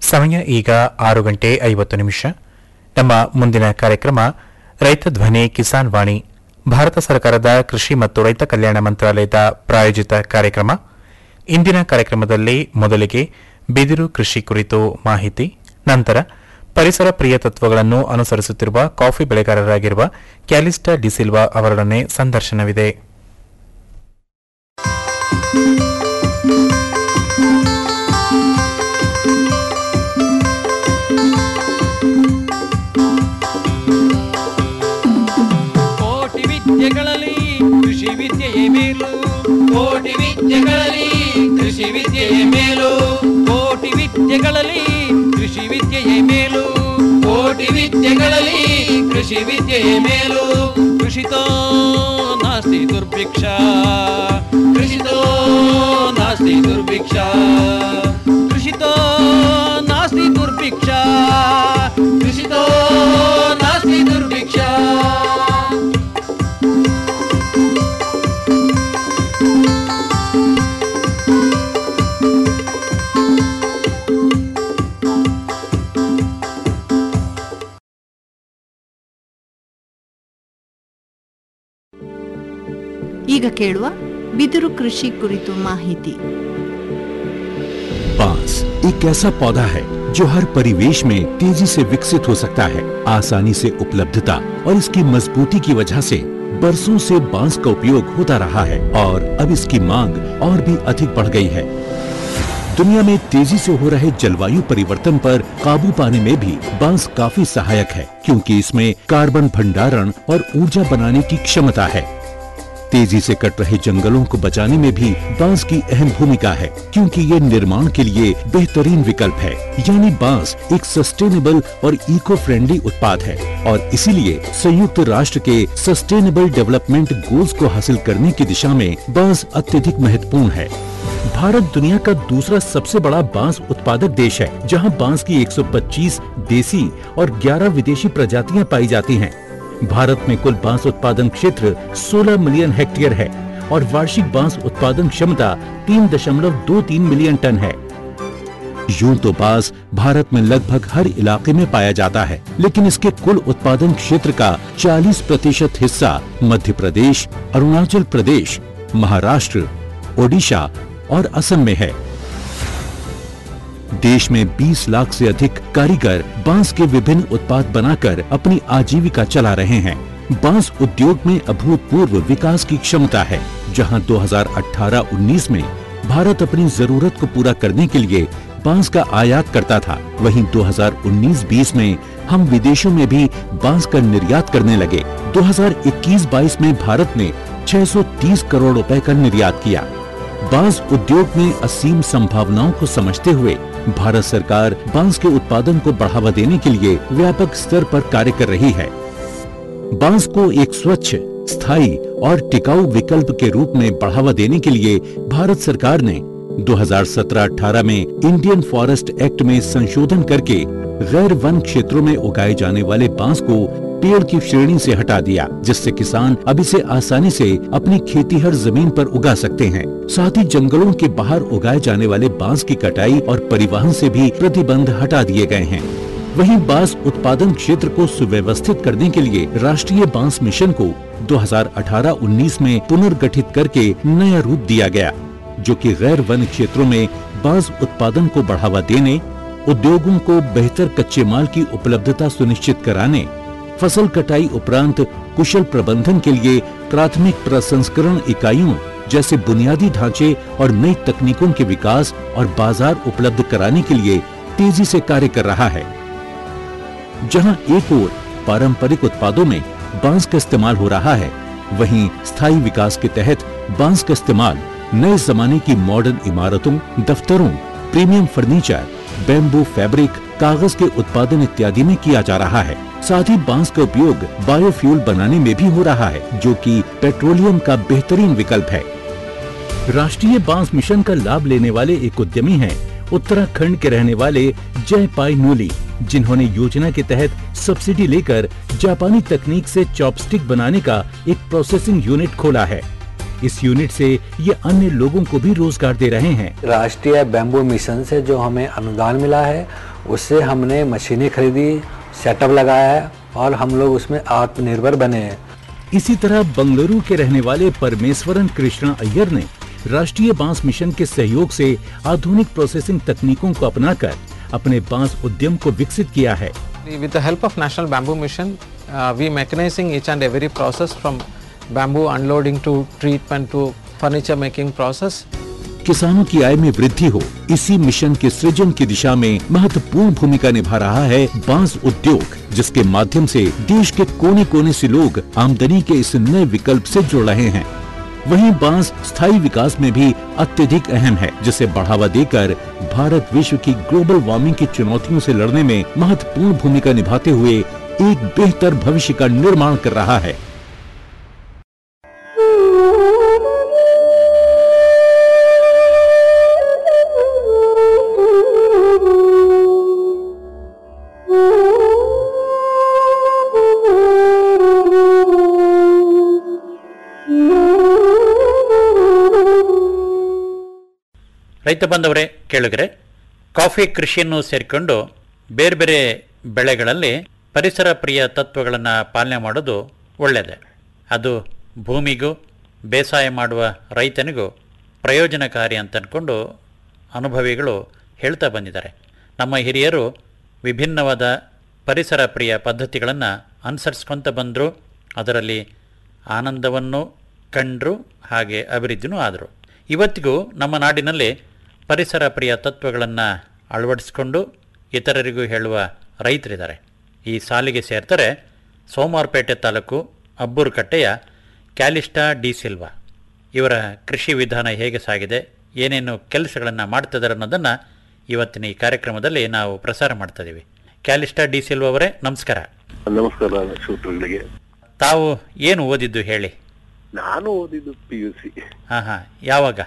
ಸಮಯ ಈಗ ಆರು ಗಂಟೆ ಐವತ್ತು ನಿಮಿಷ ನಮ್ಮ ಮುಂದಿನ ಕಾರ್ಯಕ್ರಮ ರೈತ ಧ್ವನಿ ಕಿಸಾನ್ ವಾಣಿ ಭಾರತ ಸರ್ಕಾರದ ಕೃಷಿ ಮತ್ತು ರೈತ ಕಲ್ಯಾಣ ಮಂತ್ರಾಲಯದ ಪ್ರಾಯೋಜಿತ ಕಾರ್ಯಕ್ರಮ ಇಂದಿನ ಕಾರ್ಯಕ್ರಮದಲ್ಲಿ ಮೊದಲಿಗೆ ಬಿದಿರು ಕೃಷಿ ಕುರಿತು ಮಾಹಿತಿ ನಂತರ ಪರಿಸರ ಪ್ರಿಯ ತತ್ವಗಳನ್ನು ಅನುಸರಿಸುತ್ತಿರುವ ಕಾಫಿ ಬೆಳೆಗಾರರಾಗಿರುವ ಕ್ಯಾಲಿಸ್ಟಾ ಡಿಸಿಲ್ವಾ ಅವರೊಡನೆ ಸಂದರ್ಶನವಿದೆ ಕೋಟಿ ವಿದ್ಯೆಗಳಲ್ಲಿ ಕೃಷಿ ವಿದ್ಯೆಯೇ ಮೇಲು ಕೋಟಿ ವಿದ್ಯೆಗಳಲ್ಲಿ ಕೃಷಿ ವಿದ್ಯೆಯೇ ಮೇಲು ಕೋಟಿ ವಿದ್ಯೆಗಳಲ್ಲಿ ಕೃಷಿ ವಿದ್ಯೆಯೇ ಮೇಲು ಕೋಟಿ ವಿದ್ಯೆಗಳಲ್ಲಿ ಕೃಷಿ ವಿದ್ಯೆಯೇ ಮೇಲು ಕೃಷಿತೋ ನಾಸ್ತಿ ದುರ್ಭಿಕ್ಷ ಕೃಷಿತೋ ನಾಸ್ತಿ ದುರ್ಭಿಕ್ಷ ಕೃಷಿತೋ ನಾಸ್ತಿ ದುರ್ಭಿಕ್ಷ ಕೃಷಿತೋ ನಾಸ್ತಿ ದುರ್ಭಿಕ್ಷ ಈಗ ಕೇಳುವ ಬಿದಿರು ಕೃಷಿ ಕುರಿತು ಮಾಹಿತಿ बांस एक ऐसा पौधा है जो हर परिवेश में तेजी से विकसित हो सकता है आसानी से उपलब्धता और इसकी मजबूती की वजह से बरसों से बांस का उपयोग होता रहा है और अब इसकी मांग और भी अधिक बढ़ गई है दुनिया में तेजी से हो रहे जलवायु परिवर्तन पर काबू पाने में भी बांस काफी सहायक है क्योंकि इसमें कार्बन भंडारण और ऊर्जा बनाने की क्षमता है तेजी से कट रहे जंगलों को बचाने में भी बांस की अहम भूमिका है क्योंकि ये निर्माण के लिए बेहतरीन विकल्प है यानी बांस एक सस्टेनेबल और इको फ्रेंडली उत्पाद है और इसीलिए संयुक्त राष्ट्र के सस्टेनेबल डेवलपमेंट गोल्स को हासिल करने की दिशा में बांस अत्यधिक महत्वपूर्ण है भारत दुनिया का दूसरा सबसे बड़ा बांस उत्पादक देश है जहां बांस की 125 देसी और 11 विदेशी प्रजातियां पाई जाती हैं। भारत में कुल बांस उत्पादन क्षेत्र 16 मिलियन हेक्टेयर है और वार्षिक बांस उत्पादन क्षमता 3.23 मिलियन टन है यूं तो बांस भारत में लगभग हर इलाके में पाया जाता है लेकिन इसके कुल उत्पादन क्षेत्र का 40 प्रतिशत हिस्सा मध्य प्रदेश अरुणाचल प्रदेश महाराष्ट्र ओडिशा और असम में है देश में 20 लाख से अधिक कारीगर बांस के विभिन्न उत्पाद बनाकर अपनी आजीविका चला रहे हैं बांस उद्योग में अभूतपूर्व विकास की क्षमता है जहां 2018-19 में भारत अपनी जरूरत को पूरा करने के लिए बांस का आयात करता था वहीं 2019-20 में हम विदेशों में भी बांस का निर्यात करने लगे 2021-22 में भारत ने 630 करोड़ रुपए का निर्यात किया बांस उद्योग में असीम संभावनाओं को समझते हुए भारत सरकार बांस के उत्पादन को बढ़ावा देने के लिए व्यापक स्तर पर कार्य कर रही है बांस को एक स्वच्छ स्थायी और टिकाऊ विकल्प के रूप में बढ़ावा देने के लिए भारत सरकार ने 2017-18 में इंडियन फॉरेस्ट एक्ट में संशोधन करके गैर वन क्षेत्रों में उगाए जाने वाले बांस को पेड़ की श्रेणी से हटा दिया जिससे किसान अब इसे आसानी से अपनी खेती हर जमीन पर उगा सकते हैं साथ ही जंगलों के बाहर उगाए जाने वाले बांस की कटाई और परिवहन से भी प्रतिबंध हटा दिए गए हैं वहीं बांस उत्पादन क्षेत्र को सुव्यवस्थित करने के लिए राष्ट्रीय बांस मिशन को 2018-19 में पुनर्गठित करके नया रूप दिया गया जो कि गैर वन क्षेत्रों में बांस उत्पादन को बढ़ावा देने उद्योगों को बेहतर कच्चे माल की उपलब्धता सुनिश्चित कराने फसल कटाई उपरांत कुशल प्रबंधन के लिए प्राथमिक प्रसंस्करण इकाइयों जैसे बुनियादी ढांचे और नई तकनीकों के विकास और बाजार उपलब्ध कराने के लिए तेजी से कार्य कर रहा है जहां एक ओर पारंपरिक उत्पादों में बांस का इस्तेमाल हो रहा है वहीं स्थायी विकास के तहत बांस का इस्तेमाल नए जमाने की मॉडर्न इमारतों दफ्तरों प्रीमियम फर्नीचर बेम्बू फैब्रिक कागज के उत्पादन इत्यादि में किया जा रहा है साथ ही बांस का उपयोग बायोफ्यूल बनाने में भी हो रहा है जो कि पेट्रोलियम का बेहतरीन विकल्प है राष्ट्रीय बांस मिशन का लाभ लेने वाले एक उद्यमी हैं उत्तराखंड के रहने वाले जय पाई नूली जिन्होंने योजना के तहत सब्सिडी लेकर जापानी तकनीक से चॉपस्टिक बनाने का एक प्रोसेसिंग यूनिट खोला है इस यूनिट से ये अन्य लोगों को भी रोजगार दे रहे हैं राष्ट्रीय बैम्बू मिशन से जो हमें अनुदान मिला है उससे हमने मशीनें खरीदी सेटअप लगाया है और हम लोग उसमें आत्मनिर्भर बने हैं इसी तरह बंगलुरु के रहने वाले परमेश्वरन कृष्णा अय्यर ने राष्ट्रीय बांस मिशन के सहयोग से आधुनिक प्रोसेसिंग तकनीकों को अपनाकर अपने बांस उद्यम को विकसित किया है With the help of National Bamboo Mission, uh, we mechanizing each and every process from bamboo unloading to treatment to furniture making process. किसानों की आय में वृद्धि हो इसी मिशन के सृजन की दिशा में महत्वपूर्ण भूमिका निभा रहा है बांस उद्योग जिसके माध्यम से देश के कोने कोने से लोग आमदनी के इस नए विकल्प से जुड़ रहे हैं वहीं बांस स्थायी विकास में भी अत्यधिक अहम है जिसे बढ़ावा देकर भारत विश्व की ग्लोबल वार्मिंग की चुनौतियों से लड़ने में महत्वपूर्ण भूमिका निभाते हुए एक बेहतर भविष्य का निर्माण कर रहा है ರೈತ ಬಂದವರೇ ಕೇಳಿದ್ರೆ ಕಾಫಿ ಕೃಷಿಯನ್ನು ಸೇರಿಕೊಂಡು ಬೇರೆ ಬೇರೆ ಬೆಳೆಗಳಲ್ಲಿ ಪರಿಸರ ಪ್ರಿಯ ತತ್ವಗಳನ್ನು ಪಾಲನೆ ಮಾಡೋದು ಒಳ್ಳೆಯದೇ ಅದು ಭೂಮಿಗೂ ಬೇಸಾಯ ಮಾಡುವ ರೈತನಿಗೂ ಪ್ರಯೋಜನಕಾರಿ ಅಂತ ಅಂದ್ಕೊಂಡು ಅನುಭವಿಗಳು ಹೇಳ್ತಾ ಬಂದಿದ್ದಾರೆ ನಮ್ಮ ಹಿರಿಯರು ವಿಭಿನ್ನವಾದ ಪರಿಸರ ಪ್ರಿಯ ಪದ್ಧತಿಗಳನ್ನು ಅನುಸರಿಸ್ಕೊತ ಬಂದರು ಅದರಲ್ಲಿ ಆನಂದವನ್ನು ಕಂಡರು ಹಾಗೆ ಅಭಿವೃದ್ಧಿನೂ ಆದರು ಇವತ್ತಿಗೂ ನಮ್ಮ ನಾಡಿನಲ್ಲಿ ಪರಿಸರ ಪ್ರಿಯ ತತ್ವಗಳನ್ನು ಅಳವಡಿಸಿಕೊಂಡು ಇತರರಿಗೂ ಹೇಳುವ ರೈತರಿದ್ದಾರೆ ಈ ಸಾಲಿಗೆ ಸೇರ್ತಾರೆ ಸೋಮವಾರಪೇಟೆ ತಾಲೂಕು ಅಬ್ಬೂರುಕಟ್ಟೆಯ ಕ್ಯಾಲಿಸ್ಟಾ ಡಿ ಸಿಲ್ವಾ ಇವರ ಕೃಷಿ ವಿಧಾನ ಹೇಗೆ ಸಾಗಿದೆ ಏನೇನು ಕೆಲಸಗಳನ್ನು ಮಾಡ್ತಿದ್ದಾರೆ ಅನ್ನೋದನ್ನು ಇವತ್ತಿನ ಈ ಕಾರ್ಯಕ್ರಮದಲ್ಲಿ ನಾವು ಪ್ರಸಾರ ಮಾಡ್ತಾ ಇದ್ದೀವಿ ಕ್ಯಾಲಿಸ್ಟಾ ಡಿ ಸಿಲ್ವಾ ಅವರೇ ನಮಸ್ಕಾರ ನಮಸ್ಕಾರ ಶ್ರೋತೃಗಳಿಗೆ ತಾವು ಏನು ಓದಿದ್ದು ಹೇಳಿ ನಾನು ಓದಿದ್ದು ಪಿ ಯು ಸಿ ಹಾಂ ಹಾಂ ಯಾವಾಗ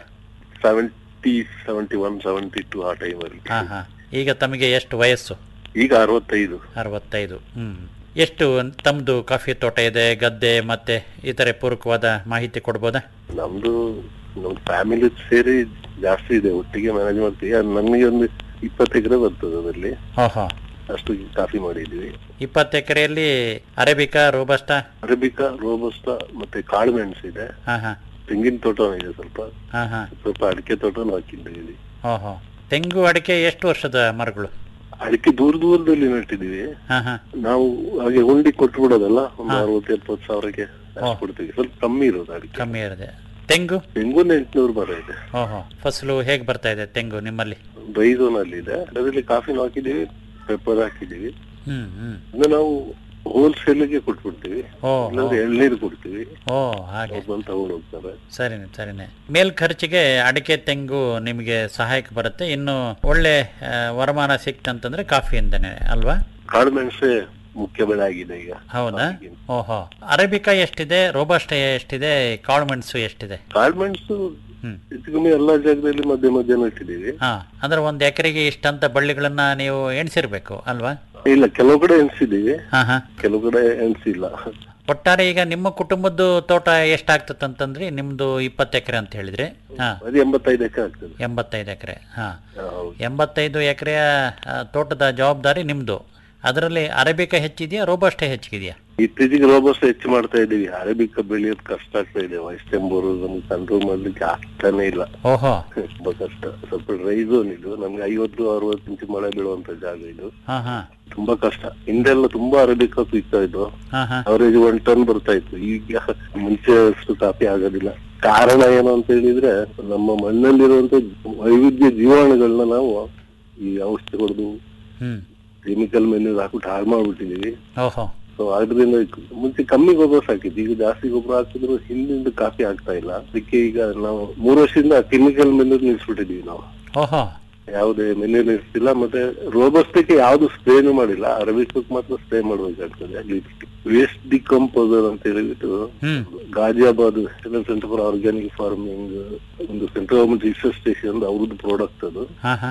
seventy seventy one seventy two ಆ ಟೈಮಲ್ಲಿ ಹಾಂ ಹಾಂ ಈಗ ತಮಗೆ ಎಷ್ಟು ವಯಸ್ಸು ಈಗ ಅರವತ್ತೈದು ಅರವತ್ತೈದು ಹ್ಞೂ ಎಷ್ಟು ತಮ್ಮದು ಕಾಫಿ ತೋಟ ಇದೆ ಗದ್ದೆ ಮತ್ತೆ ಇತರೆ ಪೂರಕವಾದ ಮಾಹಿತಿ ಕೊಡ್ಬೋದಾ ನಮ್ದು ನಮ್ ಫ್ಯಾಮಿಲಿ ಸೇರಿ ಜಾಸ್ತಿ ಇದೆ ಒಟ್ಟಿಗೆ ಮ್ಯಾನೇಜ್ ಮಾಡ್ತೀವಿ ಅದ್ ನಮ್ಗೆ ಒಂದು ಇಪ್ಪತ್ತು ಎಕರೆ ಬರ್ತದೆ ಅದರಲ್ಲಿ ಓಹೋ ಅಷ್ಟು ಕಾಫಿ ಮಾಡಿದೀವಿ ಇಪ್ಪತ್ತು ಎಕರೆಯಲ್ಲಿ ಅರೇಬಿಕಾ ರೋಬಸ್ಟಾ ಅರೇಬಿಕಾ ರೋಬಸ್ಟಾ ಮತ್ತೆ ಕಾಳು ಮೆಣಸು ಇದೆ ಹಾಂ ಹಾಂ ತೆಂಗಿನ ತೋಟನೂ ಇದೆ ಸ್ವಲ್ಪ ಹಾಂ ಹಾಂ ಸ್ವಲ್ಪ ಅಡಿಕೆ ತೋಟನೂ ಹಾಕಿದ್ದೀವಿ ಓಹೋ ತೆಂಗು ಅಡಿಕೆ ಎಷ್ಟು ವರ್ಷದ ಮರಗಳು ಅಡಿಕೆ ದೂರ ದೂರದಲ್ಲಿ ನೆಟ್ಟಿದೀವಿ ಹಾಂ ಹಾಂ ನಾವು ಹಾಗೆ ಹುಂಡಿ ಕೊಟ್ಟು ಬಿಡೋದಲ್ಲ ಒಂದು ಹಾ. ಅರವತ್ತು ಎಪ್ಪತ್ತು ಸಾವಿರಕ್ಕೆ ಅಷ್ಟು ಓ. ಕೊಡ್ತೀವಿ ಸ್ವಲ್ಪ ಕಮ್ಮಿ ಇರೋದು ಅಡಿಕೆ ಕಮ್ಮಿ ಇರದೆ ತೆಂಗು ತೆಂಗು ಎಂಟುನೂರು ಮರ ಇದೆ ಓಹೋ ಫಸಲು ಹೇಗೆ ಬರ್ತಾ ಇದೆ ತೆಂಗು ನಿಮ್ಮಲ್ಲಿ ಡ್ರೈ ಝೋನ್ ಅಲ್ಲಿ ಇದೆ ಅದರಲ್ಲಿ ಕಾಫಿನೂ ಹಾಕಿದೀವಿ ಪೆಪ್ಪರ್ ಹಾಕಿದೀವಿ ಹ್ಮ್ ಹ್ಮ್ ಅದನ್ನ ನಾವು ಹೋಲ್ಸೇಲ್ ಗೆ ಕೊಟ್ಬಿಡ್ತೀವಿ ಓ ಇಲ್ಲಾಂದ್ರೆ ಎಳ್ನೀರು ಕೊಡ್ತೀವಿ ಓ ಹಾಗೆ ಅವ್ರು ಬಂದು ತಗೊಂಡು ಹೋಗ್ತಾರೆ ಸರಿನೆ ಸರಿನೆ ಮೇಲ್ ಖರ್ಚಿಗೆ ಅಡಿಕೆ ತೆಂಗು ನಿಮಗೆ ಸಹಾಯಕ್ಕೆ ಬರುತ್ತೆ ಇನ್ನು ಒಳ್ಳೆ ಆ, ವರಮಾನ ಸಿಕ್ತಂತಂದ್ರೆ ಕಾಫಿಯಿಂದನೇ ಅಲ್ವಾ ಕಾಳು ಮೆಣಸೆ ಮುಖ್ಯ ಬೆಳೆ ಆಗಿದೆ ಈಗ ಹೌದಾ ಓಹೋ ಅರೇಬಿಕಾ ಎಷ್ಟಿದೆ ರೋಬಸ್ಟ ಎಷ್ಟಿದೆ ಕಾಳು ಮೆಣಸು ಎಷ್ಟಿದೆ ಕಾಳು ಮೆಣಸು ಹ್ಮ್ ಹೆಚ್ಚು ಕಮ್ಮಿ ಎಲ್ಲಾ ಜಾಗದಲ್ಲಿ ಮಧ್ಯ ಮಧ್ಯ ನೆಟ್ಟಿದ್ದೀವಿ ಹಾ ಅಂದ್ರೆ ಒಂದ್ ಎಕರೆಗೆ ಇಷ್ಟಂತ ಬಳ್ಳಿಗಳನ್ನ ನೀವು ಎಣಿಸಿರ್ಬೇಕು ಅಲ್ವಾ ಇಲ್ಲ ಕೆಲವು ಕಡೆ ಎಣಿಸಿದ್ದೀವಿ ಹಾ ಹಾ ಕೆಲವು ಕಡೆ ಎಣಿಸಿಲ್ಲ ಒಟ್ಟಾರೆ ಈಗ ನಿಮ್ಮ ಕುಟುಂಬದ್ದು ತೋಟ ಎಷ್ಟಾಗ್ತದಂತಂದ್ರಿ ನಿಮ್ದು ಇಪ್ಪತ್ತು ಎಕರೆ ಅಂತ ಹೇಳಿದ್ರಿ ಹಾ ಅದು ಎಂಬತ್ತೈದು ಎಕರೆ ಆಗ್ತದೆ ಎಂಬತ್ತೈದು ಎಕರೆ ಹಾ ಹಾ, ಹೌದು. ಎಂಬತ್ತೈದು ಎಕರೆಯ ಆ, ತೋಟದ ಜವಾಬ್ದಾರಿ ನಿಮ್ದು ಅದರಲ್ಲಿ ಅರೇಬಿಕಾ ಹೆಚ್ಚಿದೆಯಾ ರೋಬಸ್ಟೇ ಹೆಚ್ಚಿದೆಯಾ ಇತ್ತೀಚೆಗೆ ರೋಬೋಸ್ಟ್ ಹೆಚ್ಚು ಮಾಡ್ತಾ ಇದೀವಿ ಅರೇಬಿಕ ಬೆಳೆಯೋದು ಕಷ್ಟ ಆಗ್ತಾ ಇದೆ ವಯಸ್ಸೆಂಬರು ನಮ್ಗೆ ಕಂಟ್ರೋಲ್ ಮಾಡ್ಲಿಕ್ಕೆ ಆಗ್ತಾನೆ ಇಲ್ಲ ಓಹೋ ತುಂಬಾ ಕಷ್ಟ ಸ್ವಲ್ಪ ಡ್ರೈ ಝೋನ್ ಇದು ನಮ್ಗೆ ಐವತ್ತು ಅರವತ್ತು ಇಂಚು ಮಳೆ ಬೀಳುವಂತ ಜಾಗ ಇದು ಹಾ ಹಾ ತುಂಬಾ ಕಷ್ಟ ಹಿಂದೆಲ್ಲ ತುಂಬಾ ಅರೇಬಿಕಾ ಸಿಗ್ತಾ ಇತ್ತು ಹಾ ಹಾ ಅವರೇಜ್ ಒನ್ ಟನ್ ಬರ್ತಾ ಇತ್ತು ಈಗ ಮುಂಚೆ ಅಷ್ಟು ಕಾಫಿ ಆಗೋದಿಲ್ಲ ಕಾರಣ ಏನು ಅಂತ ಹೇಳಿದ್ರೆ ನಮ್ಮ ಮಣ್ಣಲ್ಲಿರುವಂತ ವೈವಿಧ್ಯ ಜೀವಾಣುಗಳನ್ನ ನಾವು ಈ ಔಷಧಿ ಹೊಡೆದು ಹ್ಮ್ ಕೆಮಿಕಲ್ ಮೆನ್ಯೂರ್ ಹಾಕ್ಬಿಟ್ಟು ಹಾಳು ಮಾಡ್ಬಿಟ್ಟಿದೀವಿ ಓಹೋ ಸೊ ಅದ್ರಿಂದ ಮುಂಚೆ ಕಮ್ಮಿ ಗೊಬ್ಬರ ಸಾಕಿತ್ತು ಈಗ ಜಾಸ್ತಿ ಗೊಬ್ಬರ ಹಾಕಿದ್ರು ಹಿಂದಿಂದ ಕಾಫಿ ಆಗ್ತಾ ಇಲ್ಲ ಅದಕ್ಕೆ ಈಗ ನಾವು ಮೂರು ವರ್ಷದಿಂದ ಕೆಮಿಕಲ್ ಮೆನ್ಯೂರ್ ನಿಲ್ಸ್ಬಿಟ್ಟಿದೀವಿ ನಾವು ಓಹೋ ಯಾವುದೇ ಮೆನ್ಯೂರ್ ನಿಲ್ಸಿಲ್ಲ ಮತ್ತೆ ರೋಬಸ್ಟಿಗೆ ಯಾವ್ದು ಸ್ಪ್ರೇನು ಮಾಡಿಲ್ಲ ಅರಬಿಕ್ ಮಾತ್ರ ಸ್ಪ್ರೇ ಮಾಡ್ಬೇಕಾಗ್ತದೆ ವೇಸ್ಟ್ ಡಿಕಂಪೋಸರ್ ಅಂತ ಹೇಳಿಬಿಟ್ಟು hmm Ghaziabad centre for organic farming ಒಂದು ಸೆಂಟ್ರಲ್ ಗವರ್ಮೆಂಟ್ ರಿಸರ್ಚ್ ಸ್ಟೇಷನ್ ಅವ್ರದ್ದು ಪ್ರಾಡಕ್ಟ್ ಅದು ಹಾ ಹಾ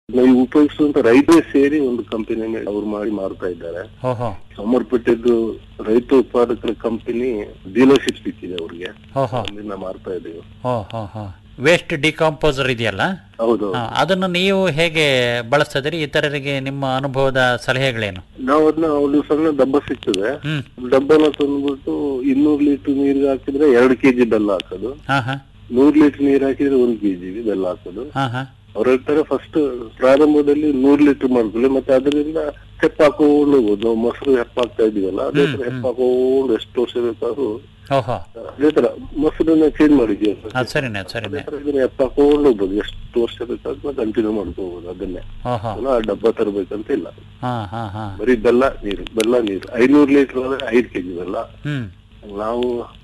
ನಾವು ಉಪಯೋಗಿಸುವಂತ ರೈತರೇ ಸೇರಿ ಒಂದು ಕಂಪನಿ ಅವ್ರು ಮಾಡಿ ಮಾರ್ತಾ ಇದ್ದಾರೆ ಓಹೋ ಸಮರ್ಪಟ್ಟಿದ್ದು ರೈತ ಉತ್ಪಾದಕರ ಕಂಪನಿ ಡೀಲರ್ಶಿಪ್ ಸಿಕ್ಕಿದೆ ಅವ್ರಿಗೆ ಓಹೋ ಅಲ್ಲಿಂದ ಮಾರ್ತಾ ಇದ್ದೀವಿ ಹೋ ಹೋ ಹೋ ವೇಸ್ಟ್ ಡಿಕಾಂಪೋಸರ್ ಇದೆಯಲ್ಲ ಹೌದು ಆ, ಅದನ್ನು ನೀವು ಹೇಗೆ ಬಳಸ್ತಿದ್ದೀರಿ ಇತರರಿಗೆ ನಿಮ್ಮ ಅನುಭವದ ಸಲಹೆಗಳೇನು ನಾವು ಅದನ್ನ ಒಂದು ಸಣ್ಣ ಡಬ್ಬ ಸಿಗ್ತದೆ ಹ್ಮ್ ಡಬ್ಬನ ತಂದ್ಬಿಟ್ಟು ಇನ್ನೂರು ಲೀಟರ್ ನೀರಿಗೆ ಹಾಕಿದ್ರೆ ಎರಡು ಕೆಜಿ ಬೆಲ್ಲ ಹಾಕೋದು ಹಾ ಹಾ ನೂರ್ ಲೀಟರ್ ನೀರ್ ಹಾಕಿದ್ರೆ ಒಂದ್ ಕೆಜಿ ಬೆಲ್ಲ ಹಾಕೋದು ಹಾ ಹಾ ಅವ್ರ ಹೇಳ್ತಾರೆ ಫಸ್ಟ್ ಪ್ರಾರಂಭದಲ್ಲಿ ನೂರ್ ಲೀಟರ್ ಮಾಡ್ಕೊಳ್ಳಿ ಮತ್ತೆ ಅದರಿಂದ ಹೆಪ್ಪ ಹಾಕೊಂಡು ಹೋಗ್ಬೋದು ನಾವು ಮೊಸರು ಹೆಪ್ಪ ಹಾಕ್ತಾ ಇದೀವಲ್ಲ ಅದೇ ತರ ಹೆಪ್ಪ ಹಾಕೊಂಡು ಎಷ್ಟು ವರ್ಷ ಬೇಕಾದ್ರೂ ಓಹೋ ಅದೇ ತರ ಮೊಸರನ್ನ ಚೇಂಜ್ ಮಾಡಿದ್ವಿ ಅದು ಸರಿನೇ ಅದು ಸರಿನೇ ಇದನ್ನ ಹೆಪ್ಪ ಹಾಕೊಂಡು ಹೋಗ್ಬೋದು ಎಷ್ಟು ವರ್ಷ ಬೇಕಾದ್ರೂ ಕಂಟಿನ್ಯೂ ಮಾಡ್ಕೋಬಹುದು ಅದನ್ನೇ ಓಹೋ ಪುನಃ ಆ ಡಬ್ಬ ತರಬೇಕಂತ ಇಲ್ಲ ಹಾ ಹಾ ಹಾ ಬರೀ ಬೆಲ್ಲ ನೀರು ಬೆಲ್ಲ ನೀರು ಐನೂರು ಲೀಟರ್ ಆದ್ರೆ ಐದು ಕೆಜಿ ಬೆಲ್ಲ ಹ್ಮ್ ನಾವು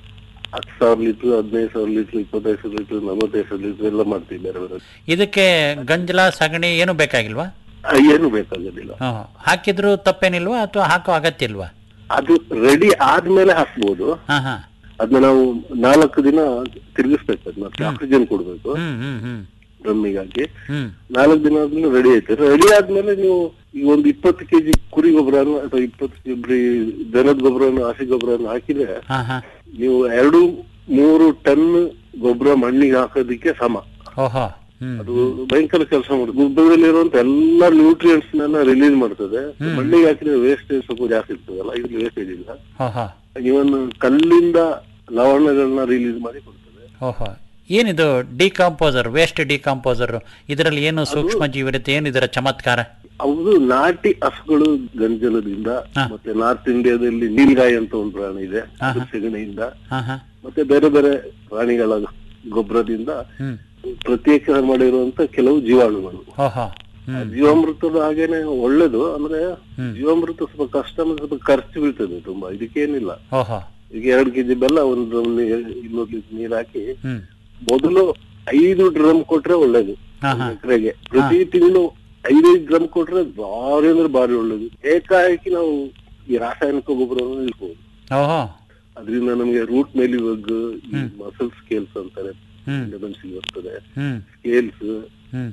ಹತ್ತು ಸಾವಿರ ಲೀಟರ್ ಹದಿನೈದು ಸಾವಿರ ಲೀಟರ್ ಇಪ್ಪತ್ತೈದು ಸಾವಿರ ಲೀಟರ್ ನಲವತ್ತೈದು ಸಾವಿರ ಲೀಟರ್ ಎಲ್ಲ ಮಾಡ್ತೀವಿ ಬೇರೆ ಬೇರೆ ಇದಕ್ಕೆ ಗಂಜಲ ಸಗಣಿ ಏನು ಬೇಕಾಗಿಲ್ವಾ ಆ, ಏನು ಬೇಕಾಗೋದಿಲ್ಲ ಹಾ ಹಾಕಿದ್ರು ತಪ್ಪೇನಿಲ್ವಾ ಅಥವಾ ಹಾಕೋ ಅಗತ್ಯ ಇಲ್ವಾ ಅದು ರೆಡಿ ಆದ್ಮೇಲೆ ಹಾಕ್ಬೋದು ಹಾ ಹಾ ಅದನ್ನ ನಾವು ನಾಲ್ಕು ದಿನ ತಿರುಗಿಸ್ಬೇಕು ಅದನ್ನ ಆಕ್ಸಿಜನ್ ಕೊಡ್ಬೇಕು ಹ್ಮ್ ಹ್ಮ್ ಹ್ಮ್ ಡ್ರಮ್ಮಿಗೆ ಹಾಕಿ ಹ್ಮ್ ನಾಲ್ಕು ದಿನ ಆದ್ಮೇಲೆ ರೆಡಿ ಆಯ್ತು ರೆಡಿ ಆದ್ಮೇಲೆ ನೀವು ಈ ಒಂದು ಇಪ್ಪತ್ತು ಕೆಜಿ ಕುರಿ ಗೊಬ್ಬರನು ಅಥವಾ ಇಪ್ಪತ್ತು ಕೆಜಿ ದನದ ಗೊಬ್ಬರನು ಹಸಿ ಗೊಬ್ಬರನು ಹಾಕಿದ್ರೆ ಹಾ ಹಾ ನೀವು ಎರಡು ಮೂರು ಟನ್ ಗೊಬ್ಬರ ಮಣ್ಣಿಗೆ ಹಾಕೋದಿಕ್ಕೆ ಸಮ ಓಹೋ ಹ್ಮ್ ಅದು ಭಯಂಕರ ಕೆಲಸ ಮಾಡುತ್ತೆ ಗೊಬ್ಬರದಲ್ಲಿ ಇರುವಂತ ಎಲ್ಲಾ ನ್ಯೂಟ್ರಿಯೆಂಟ್ಸ್ ನೆಲ್ಲ ರಿಲೀಸ್ ಮಾಡ್ತದೆ ಮಣ್ಣಿಗೆ ಹಾಕಿದ್ರೆ ವೇಸ್ಟೇಜ್ ಸ್ವಲ್ಪ ಜಾಸ್ತಿ ಇರ್ತದಲ್ಲ ಇದ್ರಲ್ಲಿ ವೇಸ್ಟೇಜ್ ಇಲ್ಲ ಓಹೋ ಇವನ್ ಕಲ್ಲಿಂದ ಲವಣಗಳನ್ನ ರಿಲೀಸ್ ಮಾಡಿ ಕೊಡ್ತದೆ ಓಹೋ ಏನಿದು ಡಿಕಾಂಪೋಸರ್ ವೇಸ್ಟ್ ಡಿಕಾಂಪೋಸರ್ ಇದರಲ್ಲಿ ಏನು ಸೂಕ್ಷ್ಮ ಜೀವಿರುತ್ತೆ ಏನು ಇದರ ಚಮತ್ಕಾರ ಹೌದು ನಾಟಿ ಹಸುಗಳು ಗಂಜಲದಿಂದ ಹಾ. ಮತ್ತೆ ನಾರ್ತ್ ಇಂಡಿಯಾದಲ್ಲಿ ನೀಲ್ಗಾಯಿ ಅಂತ ಒಂದು ಪ್ರಾಣಿ ಇದೆ ಅದ್ರ ಸೆಗಣಿಯಿಂದ ಹಾ ಹಾ ಮತ್ತೆ ಬೇರೆ ಬೇರೆ ಪ್ರಾಣಿಗಳ ಗೊಬ್ಬರದಿಂದ ಹ್ಮ್ ಪ್ರತ್ಯೇಕ ಮಾಡಿರುವಂತ ಕೆಲವು ಜೀವಾಣುಗಳು ಓಹೋ ಆ ಹ್ಮ್ ಜೀವಾಮೃತದ ಹಾಗೇನೆ ಒಳ್ಳೇದು ಅಂದ್ರೆ ಹ್ಮ್. ಜೀವಾಮೃತ ಸ್ವಲ್ಪ ಕಷ್ಟ ಮತ್ತೆ ಸ್ವಲ್ಪ ಖರ್ಚು ಬೀಳ್ತದೆ ತುಂಬಾ ಇದಕ್ಕೇನಿಲ್ಲ ಓಹೋ ಈಗ ಎರಡು ಕೆಜಿ ಬೆಲ್ಲ ಒಂದು ಡ್ರಮ್ ಇನ್ನೂರು ಲೀಟರ್ ನೀರ್ ಹಾಕಿ ಹ್ಮ್ ಮೊದಲು ಐದು ಡ್ರಮ್ ಕೊಟ್ರೆ ಒಳ್ಳೇದು ಹಾ, ಹಾ. ಎಕರೆಗೆ ಪ್ರತಿ ತಿಂಗಳು ಐದೈದು ಡ್ರಮ್ ಕೊಟ್ರೆ ಭಾರಿ ಅಂದ್ರೆ ಭಾರಿ ಒಳ್ಳೇದು ಏಕಾಏಕಿ ನಾವು ಈ ರಾಸಾಯನಿಕ ಗೊಬ್ಬರವನ್ನು ನಿಲ್ಬಹುದು ಓಹೋ ಅದರಿಂದ ನಮಗೆ ರೂಟ್ ಮೇಲೆ ಈ ಮಸಲ್ ಸ್ಕೇಲ್ಸ್ ಅಂತಾರೆ ಹ್ಮ್ ಡೆಮೆನ್ಸಿ ಬರ್ತದೆ hmm scales hmm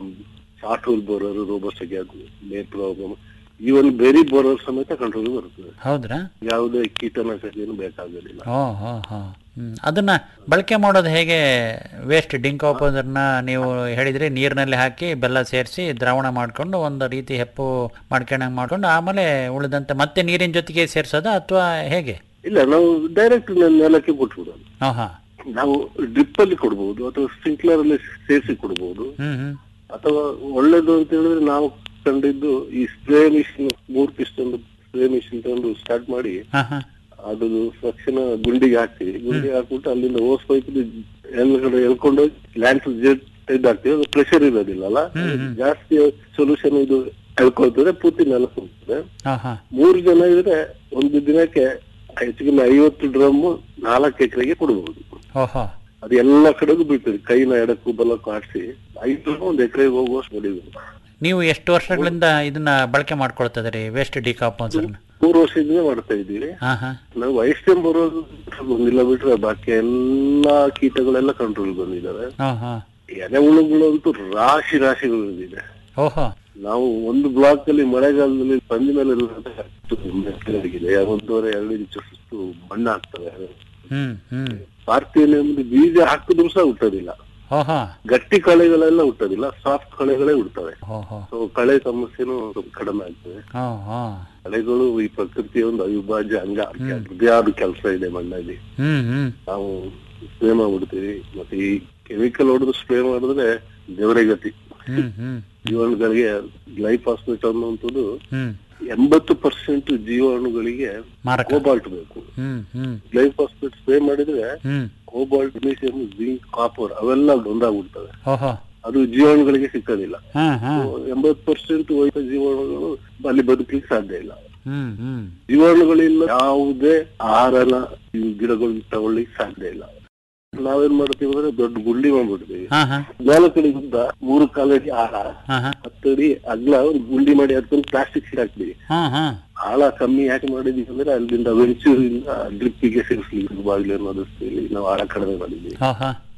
shot hole borer robust main problem even ಬೇರೆ ಬೋರರ್ ಸಮೇತ ಕಂಟ್ರೋಲ್ ಬರ್ತದೆ ಹೌದ್ರಾ ಯಾವುದೇ ಕೀಟನಾಶಕ ಏನು ಬೇಕಾಗೋದಿಲ್ಲ ಓ ಹೋ ಹೋ ಹ್ಮ್ ಅದನ್ನ ಬಳಕೆ ಮಾಡೋದು ಹೇಗೆ ವೇಸ್ಟ್ ಡಿಂಕೋಪೋಸರ್ನ ನೀವು ಹೇಳಿದ್ರಿ ನೀರಿನಲ್ಲಿ ಹಾಕಿ ಬೆಲ್ಲ ಸೇರಿಸಿ ದ್ರಾವಣ ಮಾಡ್ಕೊಂಡು ಒಂದು ರೀತಿ ಹೆಪ್ಪು ಮಾಡ್ಕೊಂಡಂಗೆ ಮಾಡ್ಕೊಂಡು ಆಮೇಲೆ ಉಳಿದಂತೆ ಮತ್ತೆ ನೀರಿನ ಜೊತೆಗೆ ಸೇರಿಸೋದಾ ಅಥವಾ ಹೇಗೆ ಇಲ್ಲ ನಾವು ಡೈರೆಕ್ಟ್ ನೆಲಕ್ಕೆ ಕೊಟ್ಬಿಡೋದು ಹಾಂ ಹಾಂ ನಾವು ಡ್ರಿಪ್ ಅಲ್ಲಿ ಕೊಡ್ಬೋದು ಅಥವಾ ಸ್ಪ್ರಿಂಕ್ಲರ್ ಅಲ್ಲಿ ಸೇರಿಸಿ ಕೊಡ್ಬೋದು ಹ್ಮ್ ಹ್ಮ್ ಅಥವಾ ಒಳ್ಳೇದು ಅಂತ ಹೇಳಿದ್ರೆ ನಾವು ಕಂಡಿದ್ದು ಈ ಸ್ಪ್ರೇ ಮಿಷಿನ್ ಮೂರ್ ಪಿಸ್ಟನ್ ಸ್ಪ್ರೇ ಮಿಷಿನ್ ತಗೊಂಡು ಸ್ಟಾರ್ಟ್ ಮಾಡಿ ಹಾಂ ಹಾಂ ಅದು ತಕ್ಷಣ ಗುಂಡಿಗೆ ಹಾಕ್ತಿವಿ ಗುಂಡಿಗೆ ಹಾಕ್ಬಿಟ್ಟು ಅಲ್ಲಿಂದ ಓಸ್ ಪೈಪ್ ಕಡೆ ಎಳ್ಕೊಂಡು ಲ್ಯಾಂಡ್ ಇದು ಹಾಕ್ತಿವಿ ಅದು ಪ್ರೆಷರ್ ಇರೋದಿಲ್ಲಲ್ಲ ಜಾಸ್ತಿ ಸೊಲ್ಯೂಷನ್ ಇದು ಎಳ್ಕೊಳ್ತದೆ ಪೂರ್ತಿ ನೆಲ ಹೋಗ್ತದೆ ಹಾಂ ಹಾಂ ಮೂರು ಜನ ಇದ್ರೆ ಒಂದು ದಿನಕ್ಕೆ ಹೆಚ್ಚು ಕಮ್ಮಿ ಐವತ್ತು ಡ್ರಮ್ ನಾಲ್ಕು ಎಕರೆಗೆ ಕೊಡಬಹುದು ಓಹೋ ಅದು ಎಲ್ಲ ಕಡೆಗೂ ಬೀಳ್ತದೆ ಕೈನ ಎಡಕ್ಕೂ ಬಲಕ್ಕೂ ಆಡಿಸಿ ಐದು ಡ್ರಮ್ ಒಂದು ಎಕರೆಗೆ ಹೋಗುವಷ್ಟು ಹೊಡಿಬೇಕು ನೀವು ಎಷ್ಟು ವರ್ಷಗಳಿಂದ ಇದನ್ನ ಬಳಕೆ ಮಾಡ್ಕೊಳ್ತಿದ್ದೀರಿ ವೇಸ್ಟ್ ಡಿಕಾಂಪೋಸರ್ನ ಮೂರು ವರ್ಷದಿಂದ ಮಾಡ್ತಾ ಇದ್ದೀವಿ ಹಾಂ ಹಾಂ ನಾವು ವಯಸ್ಸೇ ಬರೋದು ಬಂದಿಲ್ಲ ಬಿಟ್ರೆ ಬಾಕಿ ಎಲ್ಲಾ ಕೀಟಗಳೆಲ್ಲ ಕಂಟ್ರೋಲ್ ಬಂದಿದ್ದಾವೆ ಹಾಂ ಹಾಂ ಎಲೆ ಹುಳುಗಳಂತೂ ರಾಶಿ ರಾಶಿಗಳು ಬಂದಿದೆ ಓಹೋ ನಾವು ಒಂದು ಬ್ಲಾಕ್ ಅಲ್ಲಿ ಮಳೆಗಾಲದಲ್ಲಿ ಸಂಜೆ ಮೇಲೆ ಗಿದೆ ಒಂದೂವರೆ ಎರಡು ಇಂಚು ಸುತ್ತು ಮಣ್ಣು ಹಾಕ್ತವೆ ಹ್ಮ್ ಹ್ಮ್ ಭಾರತೀಯ ಬೀಜ ಹಾಕಿದ್ರು ಸಹ ಹುಟ್ಟೋದಿಲ್ಲ ಓಹೋ ಗಟ್ಟಿ ಕಳೆಗಳೆಲ್ಲ ಹುಟ್ಟೋದಿಲ್ಲ ಸಾಫ್ಟ್ ಕಳೆಗಳೇ ಹುಡ್ತವೆ ಓಹೋ ಸೊ ಕಳೆ ಸಮಸ್ಯೆನೂ ಸ್ವಲ್ಪ ಕಡಿಮೆ ಆಗ್ತದೆ ಹೋ ಹೋ ಕಳೆಗಳು ಈ ಪ್ರಕೃತಿಯ ಒಂದು ಅವಿಭಾಜ್ಯ ಅಂಗ ಅದ್ರದ್ದು ಕೆಲಸ ಇದೆ ಮಣ್ಣಲ್ಲಿ ಹ್ಮ್ ಹ್ಮ್ ನಾವು ಸ್ಪ್ರೇ ಮಾಡ್ಬಿಡ್ತೀವಿ ಮತ್ತೆ ಈ ಕೆಮಿಕಲ್ ಹೊಡೆದು ಸ್ಪ್ರೇ ಮಾಡಿದ್ರೆ ದೇವರೇ ಗತಿ ಹ್ಮ್ ಹ್ಮ್ ಜೀವಾಣುಗಳಿಗೆ ಲೈಫ್ ಹಾಸ್ಪಿಟಲ್ ಅನ್ನುವಂಥದ್ದು ಹ್ಮ್ ಎಂಬತ್ತು ಪರ್ಸೆಂಟ್ ಜೀವಾಣುಗಳಿಗೆ ಮಾರಕ ಕೋಬಾಲ್ಟ್ ಬೇಕು hmm hmm life hospital spray ಮಾಡಿದ್ರೆ hmm cobalt magnesium zinc copper ಅವೆಲ್ಲ ಒಂದಾಗ್ಬಿಡ್ತವೆ ಓಹೋ ಅದು ಜೀವಾಣುಗಳಿಗೆ ಸಿಕ್ಕೋದಿಲ್ಲ ಹಾ ಹಾ ಎಂಬತ್ತು ಪರ್ಸೆಂಟ್ ವಯಸ್ಸ ಜೀವಾಣುಗಳು ಅಲ್ಲಿ ಬದುಕಲಿಕ್ಕೆ ಸಾಧ್ಯ ಇಲ್ಲ ಹ್ಮ್ ಹ್ಮ್ ಜೀವಾಣುಗಳಿಲ್ಲ ಯಾವುದೇ ಆಹಾರನ ಈ ಗಿಡಗಳು ತಗೊಳ್ಳಿಕ್ ಸಾಧ್ಯ ಇಲ್ಲ ನಾವೇನ್ ಮಾಡ್ತೀವಿ ಅಂದ್ರೆ ದೊಡ್ಡ ಗುಂಡಿ ಮಾಡ್ಬಿಡ್ತೀವಿ ಹಾ ಹಾ ನಾಲ್ಕಡಿ ಉದ್ದ ಮೂರು ಕಾಲಡಿ ಆಳ ಹಾ ಹಾ ಹತ್ತಡಿ ಅಗ್ಲ ಒಂದು ಗುಂಡಿ ಮಾಡಿ ಅದಕ್ಕೊಂದು ಪ್ಲಾಸ್ಟಿಕ್ ಶೀಟ್ ಹಾಕ್ತೀವಿ ಹಾ ಹಾ ಆಳ ಕಮ್ಮಿ ಯಾಕೆ ಮಾಡಿದೀವಿ ಅಂದ್ರೆ ಅಲ್ಲಿಂದ ವೆಂಚೂರಿಂದ ಡ್ರಿಪ್ಪಿಗೆ ಸೇರಿಸ್ಲಿಕ್ಕೆ ಬಾಗಿಲು ಅನ್ನೋದಿಸ್ತೀವಿ ನಾವು ಆಳ ಕಡಿಮೆ ಮಾಡಿದ್ವಿ ಹಾ ಹಾ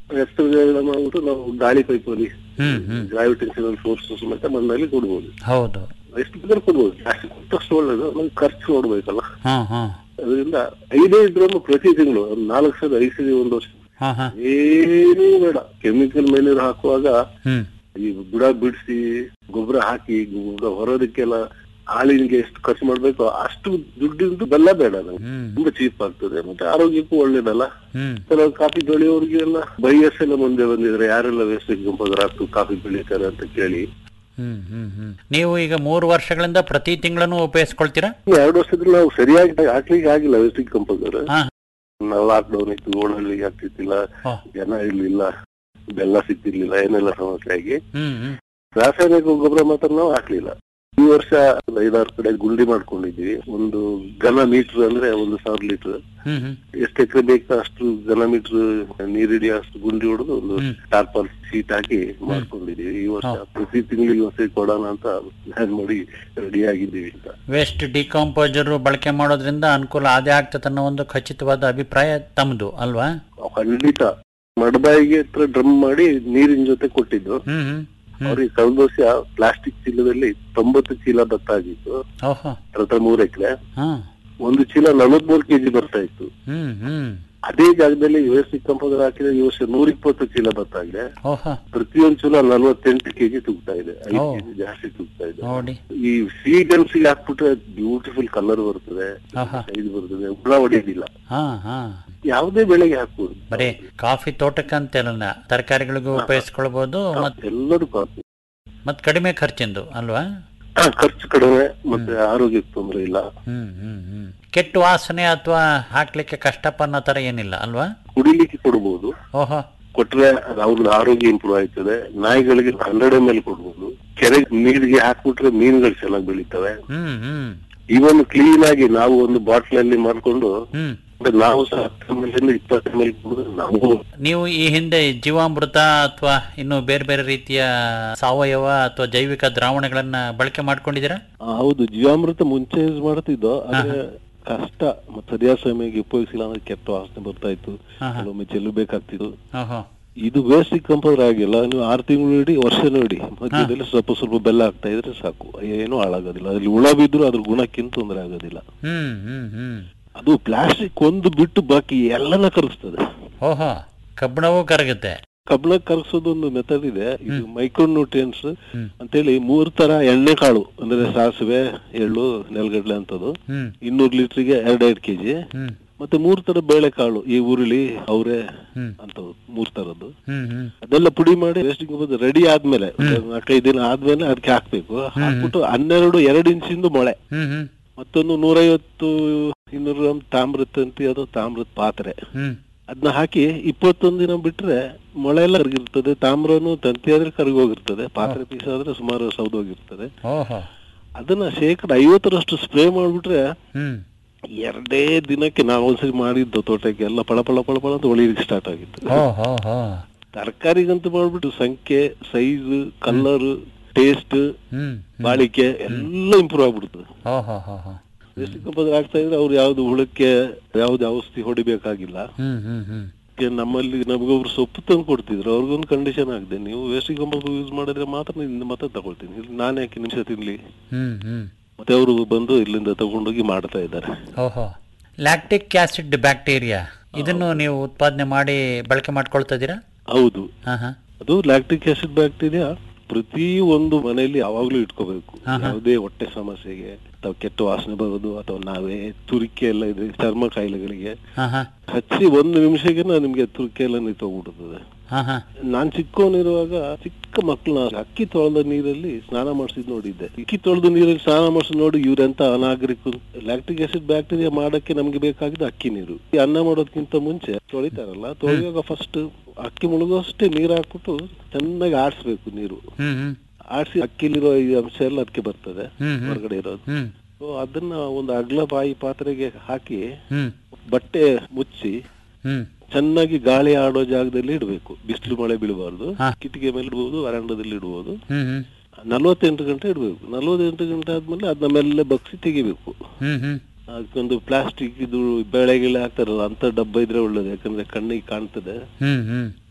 ಎಕ್ಸರ್ಸೈಸ್ ಮಾಡ್ಬಿಟ್ಟು ನಾವು ಗಾಳಿ ಪೈಪಲ್ಲಿ ಹ್ಮ್ ಹ್ಮ್ ಗ್ರಾವಿಟೇಷನಲ್ ಫೋರ್ಸ್ ಸಮೇತ ಮಣ್ಣಲ್ಲಿ ಕೊಡ್ಬೋದು ಹೌದು ಎಷ್ಟು ಬೇಕಾದ್ರೂ ಕೊಡ್ಬೋದು ಜಾಸ್ತಿ ಕೊಟ್ಟಷ್ಟು ಒಳ್ಳೇದು ನಮ್ಗೆ ಖರ್ಚು ನೋಡ್ಬೇಕಲ್ಲ ಹಾ ಹಾ ಅದರಿಂದ ಐದೈದು ಡ್ರಮ್ ಪ್ರತಿ ತಿಂಗಳು ಒಂದು ನಾಲ್ಕು ಸಾವಿರ ಐದು ಸಾವಿರ ಒಂದು ವರ್ಷ ಹಾ ಹಾ ಏನೂ ಬೇಡ ಕೆಮಿಕಲ್ ಮೇಲೆ ಹಾಕುವಾಗ ಹ್ಮ್ ಈ ಬುಡ ಬಿಡಿಸಿ ಗೊಬ್ಬರ ಹಾಕಿ ಗೊಬ್ಬರ ಹೊರೋದಕ್ಕೆಲ್ಲ ಹಾಲಿಗೆ ಎಷ್ಟು ಖರ್ಚು ಮಾಡ್ಬೇಕು ಅಷ್ಟು ದುಡ್ಡಿಂದು ಬೆಲ್ಲ ಬೇಡ ನಮ್ಗೆ ಹ್ಮ್ ತುಂಬಾ ಚೀಪ್ ಆಗ್ತದೆ ಮತ್ತೆ ಆರೋಗ್ಯಕ್ಕೂ ಒಳ್ಳೇದಲ್ಲ ಹ್ಮ್ ಕೆಲವು ಕಾಫಿ ಬೆಳೆಯೋರಿಗೆಲ್ಲ ಬೈಯಸ್ ಎಲ್ಲ ಮುಂದೆ ಬಂದಿದ್ರೆ ಯಾರೆಲ್ಲ ವೇಸ್ಟ್ ಕಂಪೋಸರ್ ಆಗ್ತು ಕಾಫಿ ಬೆಳೀತಾರೆ ಅಂತ ಕೇಳಿ ಹ್ಮ್ ಹ್ಮ್ ಹ್ಮ್ ನೀವು ಈಗ ಮೂರು ವರ್ಷಗಳಿಂದ ಪ್ರತಿ ತಿಂಗಳನ್ನು ಉಪಯೋಗಿಸ್ಕೊಳ್ತೀರಾ ಎರಡು ವರ್ಷದಲ್ಲಿ ನಾವು ಸರಿಯಾಗಿ ಹಾಕ್ಲಿಕ್ಕೆ ಆಗಿಲ್ಲ ವೇಸ್ಟ್ ಕಂಪೋಸರ್ ಹಾ ನಾವು ಲಾಕ್ ಡೌನ್ ಇತ್ತು ಓಡಲ್ಲಿ ಆಗ್ತಿತ್ತಿಲ್ಲ ಹಾ. ಜನ ಇರ್ಲಿಲ್ಲ ಬೆಲ್ಲ ಸಿಗ್ತಿರ್ಲಿಲ್ಲ ಏನೆಲ್ಲ ಸಮಸ್ಯೆ ಆಗಿ ಹ್ಮ್ ಹ್ಮ್ ರಾಸಾಯನಿಕ ಗೊಬ್ಬರ ಮಾತ್ರ ನಾವು ಹಾಕ್ಲಿಲ್ಲ ಈ ವರ್ಷ ಒಂದು ಐದಾರು ಕಡೆ ಗುಂಡಿ ಮಾಡ್ಕೊಂಡಿದ್ವಿ ಒಂದು ಘನ ಮೀಟರ್ ಅಂದ್ರೆ ಒಂದು ಸಾವಿರ ಲೀಟರ್ ಹ್ಮ್ ಹ್ಮ್ ಎಷ್ಟು ಎಕರೆ ಬೇಕು ಅಷ್ಟು ಘನ ಮೀಟರ್ ನೀರಿಡಿ ಅಷ್ಟು ಗುಂಡಿ ಹೊಡೆದು ಒಂದು ಹ್ಮ್. ಟಾರ್ಪಲ್ ಶೀಟ್ ಹಾಕಿ ಮಾಡ್ಕೊಂಡಿದೀವಿ ಈ ವರ್ಷ ಹಾ. ಪ್ರತಿ ತಿಂಗಳಿಗೆ ಒಂದ್ಸರಿ ಕೊಡೋಣ ಅಂತ ಪ್ಲಾನ್ ಮಾಡಿ ರೆಡಿ ಆಗಿದ್ದೀವಿ ಅಂತ ವೇಸ್ಟ್ ಡಿಕಾಂಪೋಸರ್ ಬಳಕೆ ಮಾಡೋದ್ರಿಂದ ಅನುಕೂಲ ಅದೇ ಆಗ್ತದೆ ಅನ್ನೋ ಒಂದು ಖಚಿತವಾದ ಅಭಿಪ್ರಾಯ ತಮ್ಮದು ಅಲ್ವಾ ಖಂಡಿತ ಮಡಬಾಯಿಗೆ ಹತ್ರ ಡ್ರಮ್ ಮಾಡಿ ನೀರಿನ ಜೊತೆ ಕೊಟ್ಟಿದ್ದು ಹ್ಮ್ ಹ್ಮ್ ಹ್ಮ್ ಅವ್ರಿಗೆ ಕಳೆದ ವರ್ಷ ಪ್ಲಾಸ್ಟಿಕ್ ಚೀಲದಲ್ಲಿ ತೊಂಬತ್ತು ಚೀಲ ಭತ್ತ ಆಗಿತ್ತು ಓಹೋ ಹತ್ರ ಮೂರ್ ಎಕರೆ ಹಾ ಒಂದು ಚೀಲ ನಲವತ್ಮೂರು ಕೆಜಿ ಬರ್ತಾ ಇತ್ತು ಹ್ಮ್ ಹ್ಮ್ ಅದೇ ಜಾಗದಲ್ಲಿ ಯು ಎಸ್ ಕಂಪೋಸರ್ ಹಾಕಿದ್ರೆ ಈ ವರ್ಷ ನೂರ ಇಪ್ಪತ್ತು ಚೀಲ ಭತ್ತ ಆಗಿದೆ ಓಹೋ ಪ್ರತಿಯೊಂದು ಚೀಲ ನಲವತ್ತೆಂಟು ಕೆಜಿ ತೂಗ್ತಾ ಇದೆ ಐದು ಓ. ಕೆಜಿ ಜಾಸ್ತಿ ತೂಗ್ತಾ ಇದೆ ನೋಡಿ ಈ ಸೀಗನ್ಸ್ ಹಾಕ್ಬಿಟ್ರೆ ಬ್ಯೂಟಿಫುಲ್ ಕಲರ್ ಬರ್ತದೆ ಆಹಾ. ಸೈಜ್ ಬರ್ತದೆ ಹುಳ ಹೊಡೆಯೋದಿಲ್ಲ ಹಾ ಹಾ ಯಾವುದೇ ಬೆಳೆಗೆ ಹಾಕ್ಬೋದು ಬರೀ ಕಾಫಿ ತೋಟಕ್ಕಂತೆಲ್ಲ ತರಕಾರಿಗಳಿಗೂ ಉಪಯೋಗಿಸ್ಕೊಳ್ಬಹುದು ಮತ್ ಎಲ್ಲರೂ ಕಾಫಿ ಮತ್ ಕಡಿಮೆ ಖರ್ಚಿಂದು ಅಲ್ವಾ ಖರ್ಚು ಕಡಿಮೆ ಮತ್ತೆ ಆರೋಗ್ಯಕ್ಕೆ ತೊಂದರೆ ಇಲ್ಲ ಹ್ಮ್ ಹ್ಮ್ ಹ್ಮ್ ಕೆಟ್ಟ ವಾಸನೆ ಅಥವಾ ಹಾಕ್ಲಿಕ್ಕೆ ಕಷ್ಟಪ್ಪ ಅನ್ನೋ ತರ ಏನಿಲ್ಲ ಅಲ್ವಾ ಕುಡಿಲಿಕ್ಕೆ ಕೊಡ್ಬೋದು ಓಹೋ ಕೊಟ್ರೆ ಅವ್ರದ್ದು ಆರೋಗ್ಯ ಇಂಪ್ರೂವ್ ಆಯ್ತದೆ ನಾಯಿಗಳಿಗೆ ಹಂಡ್ರೆಡ್ ಎಮ್ ಎಲ್ ಕೊಡ್ಬೋದು ಕೆರೆ ನೀರಿಗೆ ಹಾಕ್ಬಿಟ್ರೆ ಮೀನುಗಳು ಚೆನ್ನಾಗಿ ಬೆಳಿತವೆ ಹ್ಮ್ ಹ್ಮ್ ಇವನ್ ಕ್ಲೀನ್ ಆಗಿ ನಾವು ಒಂದು ಬಾಟ್ಲ್ ಅಲ್ಲಿ ಮಾಡ್ಕೊಂಡು ಹ್ಮ್ ಅಂದ್ರೆ ನಾವು ಸಹ ಹತ್ತು ಎಮ್ ಎಲ್ ಇಪ್ಪತ್ತು ಎಮ್ ಎಲ್ ಕುಡಿದ್ರೆ ನಾವು ನೀವು ಈ ಹಿಂದೆ ಜೀವಾಮೃತ ಅಥವಾ ಇನ್ನು ಬೇರೆ ಬೇರೆ ರೀತಿಯ ಸಾವಯವ ಅಥವಾ ಜೈವಿಕ ದ್ರಾವಣಗಳನ್ನ ಬಳಕೆ ಮಾಡ್ಕೊಂಡಿದ್ದೀರಾ ಆ, ಹೌದು ಜೀವಾಮೃತ ಮುಂಚೆ ಯೂಸ್ ಮಾಡ್ತಿದ್ದೋ ಆದ್ರೆ ಕಷ್ಟ ಮತ್ತೆ ಸರಿಯಾದ ಸಮಯಕ್ಕೆ ಉಪಯೋಗಿಸಿಲ್ಲ ಅಂದ್ರೆ ಕೆಟ್ಟ ವಾಸನೆ ಬರ್ತಾ ಇತ್ತು ಹಾ, ಹಾ. ಕೆಲವೊಮ್ಮೆ ಚೆಲ್ಲಬೇಕಾಗ್ತಿತ್ತು ಓಹೋ ಇದು ವೇಸ್ಟ್ ಕಂಪೋಸರ್ ಆಗಿಲ್ಲ ನೀವು ಆರು ತಿಂಗಳು ಇಡಿ ವರ್ಷ ನೋಡಿ ಮಧ್ಯದಲ್ಲಿ ಸ್ವಲ್ಪ ಸ್ವಲ್ಪ ಬೆಲ್ಲ ಆಗ್ತಾ ಇದ್ರೆ ಸಾಕು ಏನೂ ಹಾಳಾಗೋದಿಲ್ಲ ಅದ್ರಲ್ಲಿ ಹುಳ ಬಿದ್ರು ಅದ್ರ ಗುಣಕ್ಕಿಂತ ತೊಂದರೆ ಆಗೋದಿಲ್ಲ ಹ್ಮ್ ಹ್ಮ್ ಹ್ಮ್ ಅದು ಪ್ಲಾಸ್ಟಿಕ್ ಒಂದು ಬಿಟ್ಟು ಬಾಕಿ ಎಲ್ಲನ ಕರಗಿಸ್ತದೆ ಓಹೋ ಕಬ್ಬಣವೂ ಕರಗುತ್ತೆ ಕಬ್ಬಣ ಕರಗಿಸೋದು ಒಂದು ಮೆಥಡ್ ಇದೆ ಇದು ಮೈಕ್ರೋನ್ಯೂಟ್ರಿಯನ್ಸ್ ಹ್ಮ್. ಅಂತೇಳಿ ಮೂರ್ ತರ ಎಣ್ಣೆ ಕಾಳು ಅಂದ್ರೆ ಸಾಸಿವೆ ಎಳ್ಳು ನೆಲಗಡ್ಲೆ ಅಂತದ್ದು ಹ್ಮ್ ಇನ್ನೂರು ಲೀಟರ್ಗೆ ಎರಡೆರಡು ಕೆಜಿ ಹ್ಮ್ ಮತ್ತೆ ಮೂರ್ ತರ ಬೇಳೆಕಾಳು ಈ ಉರುಳಿ ಅವರೆ ಹ್ಮ್. ಅಂತವು ಮೂರ್ ತರದ್ದು ಹ್ಮ್ ಹ್ಮ್ ಅದೆಲ್ಲ ಪುಡಿ ಮಾಡಿ ವೇಸ್ಟಿಂಗ್ ರೆಡಿ ಆದ್ಮೇಲೆ ನಾಲ್ಕೈದು ದಿನ ಆದ್ಮೇಲೆ ಅದಕ್ಕೆ ಹಾಕ್ಬೇಕು ಹಾಕ್ಬಿಟ್ಟು ಹನ್ನೆರಡು ಎರಡು ಇಂಚಿಂದು ಮೊಳೆ ಹ್ಮ್ ಹ್ಮ್ ಮತ್ತೊಂದು ನೂರೈವತ್ತು ಇನ್ನೂರು ಗ್ರಾಮ್ ತಾಮ್ರದ ತಂತಿ ಅದು ತಾಮ್ರದ ಪಾತ್ರೆ ಹ್ಮ್ ಅದನ್ನ ಹಾಕಿ ಇಪ್ಪತ್ತೊಂದು ದಿನ ಬಿಟ್ರೆ ಮೊಳೆ ಎಲ್ಲ ಕರಗಿರ್ತದೆ ತಾಮ್ರನು ತಂತಿ ಆದ್ರೆ ಕರಗೋಗಿರ್ತದೆ ಪಾತ್ರೆ ಪೀಸ್ ಆದ್ರೆ ಸುಮಾರು ಸೌದೋಗಿರ್ತದೆ ಓಹೋ ಅದನ್ನ ಶೇಕಡ ಐವತ್ತರಷ್ಟು ಸ್ಪ್ರೇ ಮಾಡ್ಬಿಟ್ರೆ ಹ್ಮ್ ಎರಡೇ ದಿನಕ್ಕೆ ನಾವು ಒಂದ್ಸರಿ ಮಾಡಿದ್ದು ತೋಟಕ್ಕೆ ಎಲ್ಲ ಪಳ ಪಳ ಪಳ ಪಳ ಅಂತ ಒಳಿಲಿಕ್ಕೆ ಸ್ಟಾರ್ಟ್ ಆಗಿತ್ತು ಓಹೋ ಹೋ ತರಕಾರಿಗಂತೂ ಮಾಡ್ಬಿಟ್ಟು ಸಂಖ್ಯೆ ಸೈಜ್ ಕಲರ್ ಟೇಸ್ಟ್ ಹ್ಮ್ ಬಾಳಿಕೆ ಎಲ್ಲ ಇಂಪ್ರೂವ್ ಆಗ್ಬಿಡ್ತದೆ ಓಹೋ ಹೋ ಹೋ ಎಷ್ಟು ಕಂಪೋಸರ್ ಆಗ್ತಾ ಇದ್ರೆ ಅವ್ರು ಯಾವ್ದು ಹುಳಕ್ಕೆ ಯಾವ್ದು ಔಷಧಿ ಹೊಡಿಬೇಕಾಗಿಲ್ಲ ಹ್ಮ್ ಹ್ಮ್ ಹ್ಮ್ ಈಗ ನಮ್ಮಲ್ಲಿ ನಮಗೊಬ್ರು ಸೊಪ್ಪು ತಂದು ಕೊಡ್ತಿದ್ರು ಅವ್ರಿಗೊಂದು ಕಂಡೀಷನ್ ಆಗಿದೆ ನೀವು ವೇಸ್ಟ್ ಕಂಪೋಸರ್ ಯೂಸ್ ಮಾಡಿದ್ರೆ ಮಾತ್ರ ನಿಮ್ದು ಮಾತ್ರ ತಗೊಳ್ತೀನಿ ಇಲ್ಲಿ ನಾನು ಯಾಕೆ ನಿಮಿಷ ತಿನ್ಲಿ ಹ್ಮ್ ಹ್ಮ್ ಮತ್ತೆ ಅವರು ಬಂದು ಇಲ್ಲಿಂದ ತಗೊಂಡೋಗಿ ಮಾಡ್ತಾ ಇದ್ದಾರೆ ಓಹೋ ಲ್ಯಾಕ್ಟಿಕ್ ಆಸಿಡ್ ಬ್ಯಾಕ್ಟೀರಿಯಾ ಇದನ್ನು ನೀವು ಉತ್ಪಾದನೆ ಮಾಡಿ ಬಳಕೆ ಮಾಡ್ಕೊಳ್ತಾ ಇದ್ದೀರಾ ಹೌದು ಹಾ ಹಾ ಅದು ಲ್ಯಾಕ್ಟಿಕ್ ಆಸಿಡ್ ಬ್ಯಾಕ್ಟೀರಿಯಾ ಪ್ರತಿ ಒಂದು ಮನೆಯಲ್ಲಿ ಯಾವಾಗ್ಲೂ ಇಟ್ಕೋಬೇಕು ಯಾವುದೇ ಹೊಟ್ಟೆ ಸಮಸ್ಯೆಗೆ ಅಥವಾ ಕೆಟ್ಟ ವಾಸನೆ ಬರೋದು ಅಥವಾ ನಾವೇ ತುರಿಕೆ ಎಲ್ಲ ಇದೆ ಚರ್ಮ ಕಾಯಿಲೆಗಳಿಗೆ ಹಾ ಹಾ ಹಚ್ಚಿ ಒಂದು ನಿಮಿಷಕ್ಕೆ ನಿಮ್ಗೆ ತುರಿಕೆ ಎಲ್ಲ ನಿಂತೋಗ್ಬಿಡ್ತದೆ ಹಾ ಹಾ ನಾನ್ ಚಿಕ್ಕವನಿರುವಾಗ ಚಿಕ್ಕ ಮಕ್ಕಳನ್ನ ಅಕ್ಕಿ ತೊಳೆದ ನೀರಲ್ಲಿ ಸ್ನಾನ ಮಾಡಿಸಿದ್ ನೋಡಿದ್ದೆ ಅಕ್ಕಿ ತೊಳೆದ ನೀರಲ್ಲಿ ಸ್ನಾನ ಮಾಡಿಸಿದ್ ನೋಡಿ ಇವ್ರೆಂತ ಅನಾಗರಿಕ ಲ್ಯಾಕ್ಟಿಕ್ ಆಸಿಡ್ ಬ್ಯಾಕ್ಟೀರಿಯಾ ಮಾಡಕ್ಕೆ ನಮ್ಗೆ ಬೇಕಾಗಿದ್ದು ಅಕ್ಕಿ ನೀರು ಈ ಅನ್ನ ಮಾಡೋದಕ್ಕಿಂತ ಮುಂಚೆ ತೊಳಿತಾರಲ್ಲ ತೊಳೆಯುವಾಗ ಫಸ್ಟ್ ಅಕ್ಕಿ ಮುಳುಗೋಷ್ಟೇ ನೀರ್ ಹಾಕ್ಬಿಟ್ಟು ಚೆನ್ನಾಗಿ ಆಡಿಸ್ಬೇಕು ನೀರು ಹ್ಮ್ ಹ್ಮ್ ಆಡಿಸಿ ಅಕ್ಕಿಲಿರೋ ಈ ಅಂಶ ಎಲ್ಲ ಅದಕ್ಕೆ ಬರ್ತದೆ ಹ್ಮ್ ಹ್ಮ್. ಹೊರಗಡೆ ಇರೋದು ಹ್ಮ್ ಸೊ ಅದನ್ನ ಒಂದು ಅಗ್ಲ ಬಾಯಿ ಪಾತ್ರೆಗೆ ಹಾಕಿ ಹ್ಮ್ ಬಟ್ಟೆ ಮುಚ್ಚಿ ಹ್ಮ್ ಚೆನ್ನಾಗಿ ಗಾಳಿ ಆಡೋ ಜಾಗದಲ್ಲಿ ಇಡಬೇಕು ಬಿಸಿಲು ಮಳೆ ಬೀಳಬಾರ್ದು ಹಾ. ಕಿಟಿಗೆ ಮೇಲೆ ಇಡ್ಬೋದು ವರಾಂಡದಲ್ಲಿ ಇಡ್ಬೋದು ಹ್ಮ್ ಹ್ಮ್ ನಲವತ್ತೆಂಟು ಗಂಟೆ ಇಡಬೇಕು ನಲವತ್ತೆಂಟು ಗಂಟೆ ಆದ್ಮೇಲೆ ಅದನ್ನ ಮೆಲ್ಲ ಬಗ್ಸಿ ತೆಗಿಬೇಕು ಹ್ಮ್ ಹ್ಮ್ ಅದಕ್ಕೊಂದು ಪ್ಲಾಸ್ಟಿಕ್ ಇದು ಬೆಳೆ ಗಿಳೆ ಹಾಕ್ತಾರಲ್ಲ ಅಂತ ಡಬ್ಬ ಇದ್ರೆ ಒಳ್ಳೇದು ಯಾಕಂದ್ರೆ ಕಣ್ಣಿಗೆ ಕಾಣ್ತದೆ ಹ್ಮ್ ಹ್ಮ್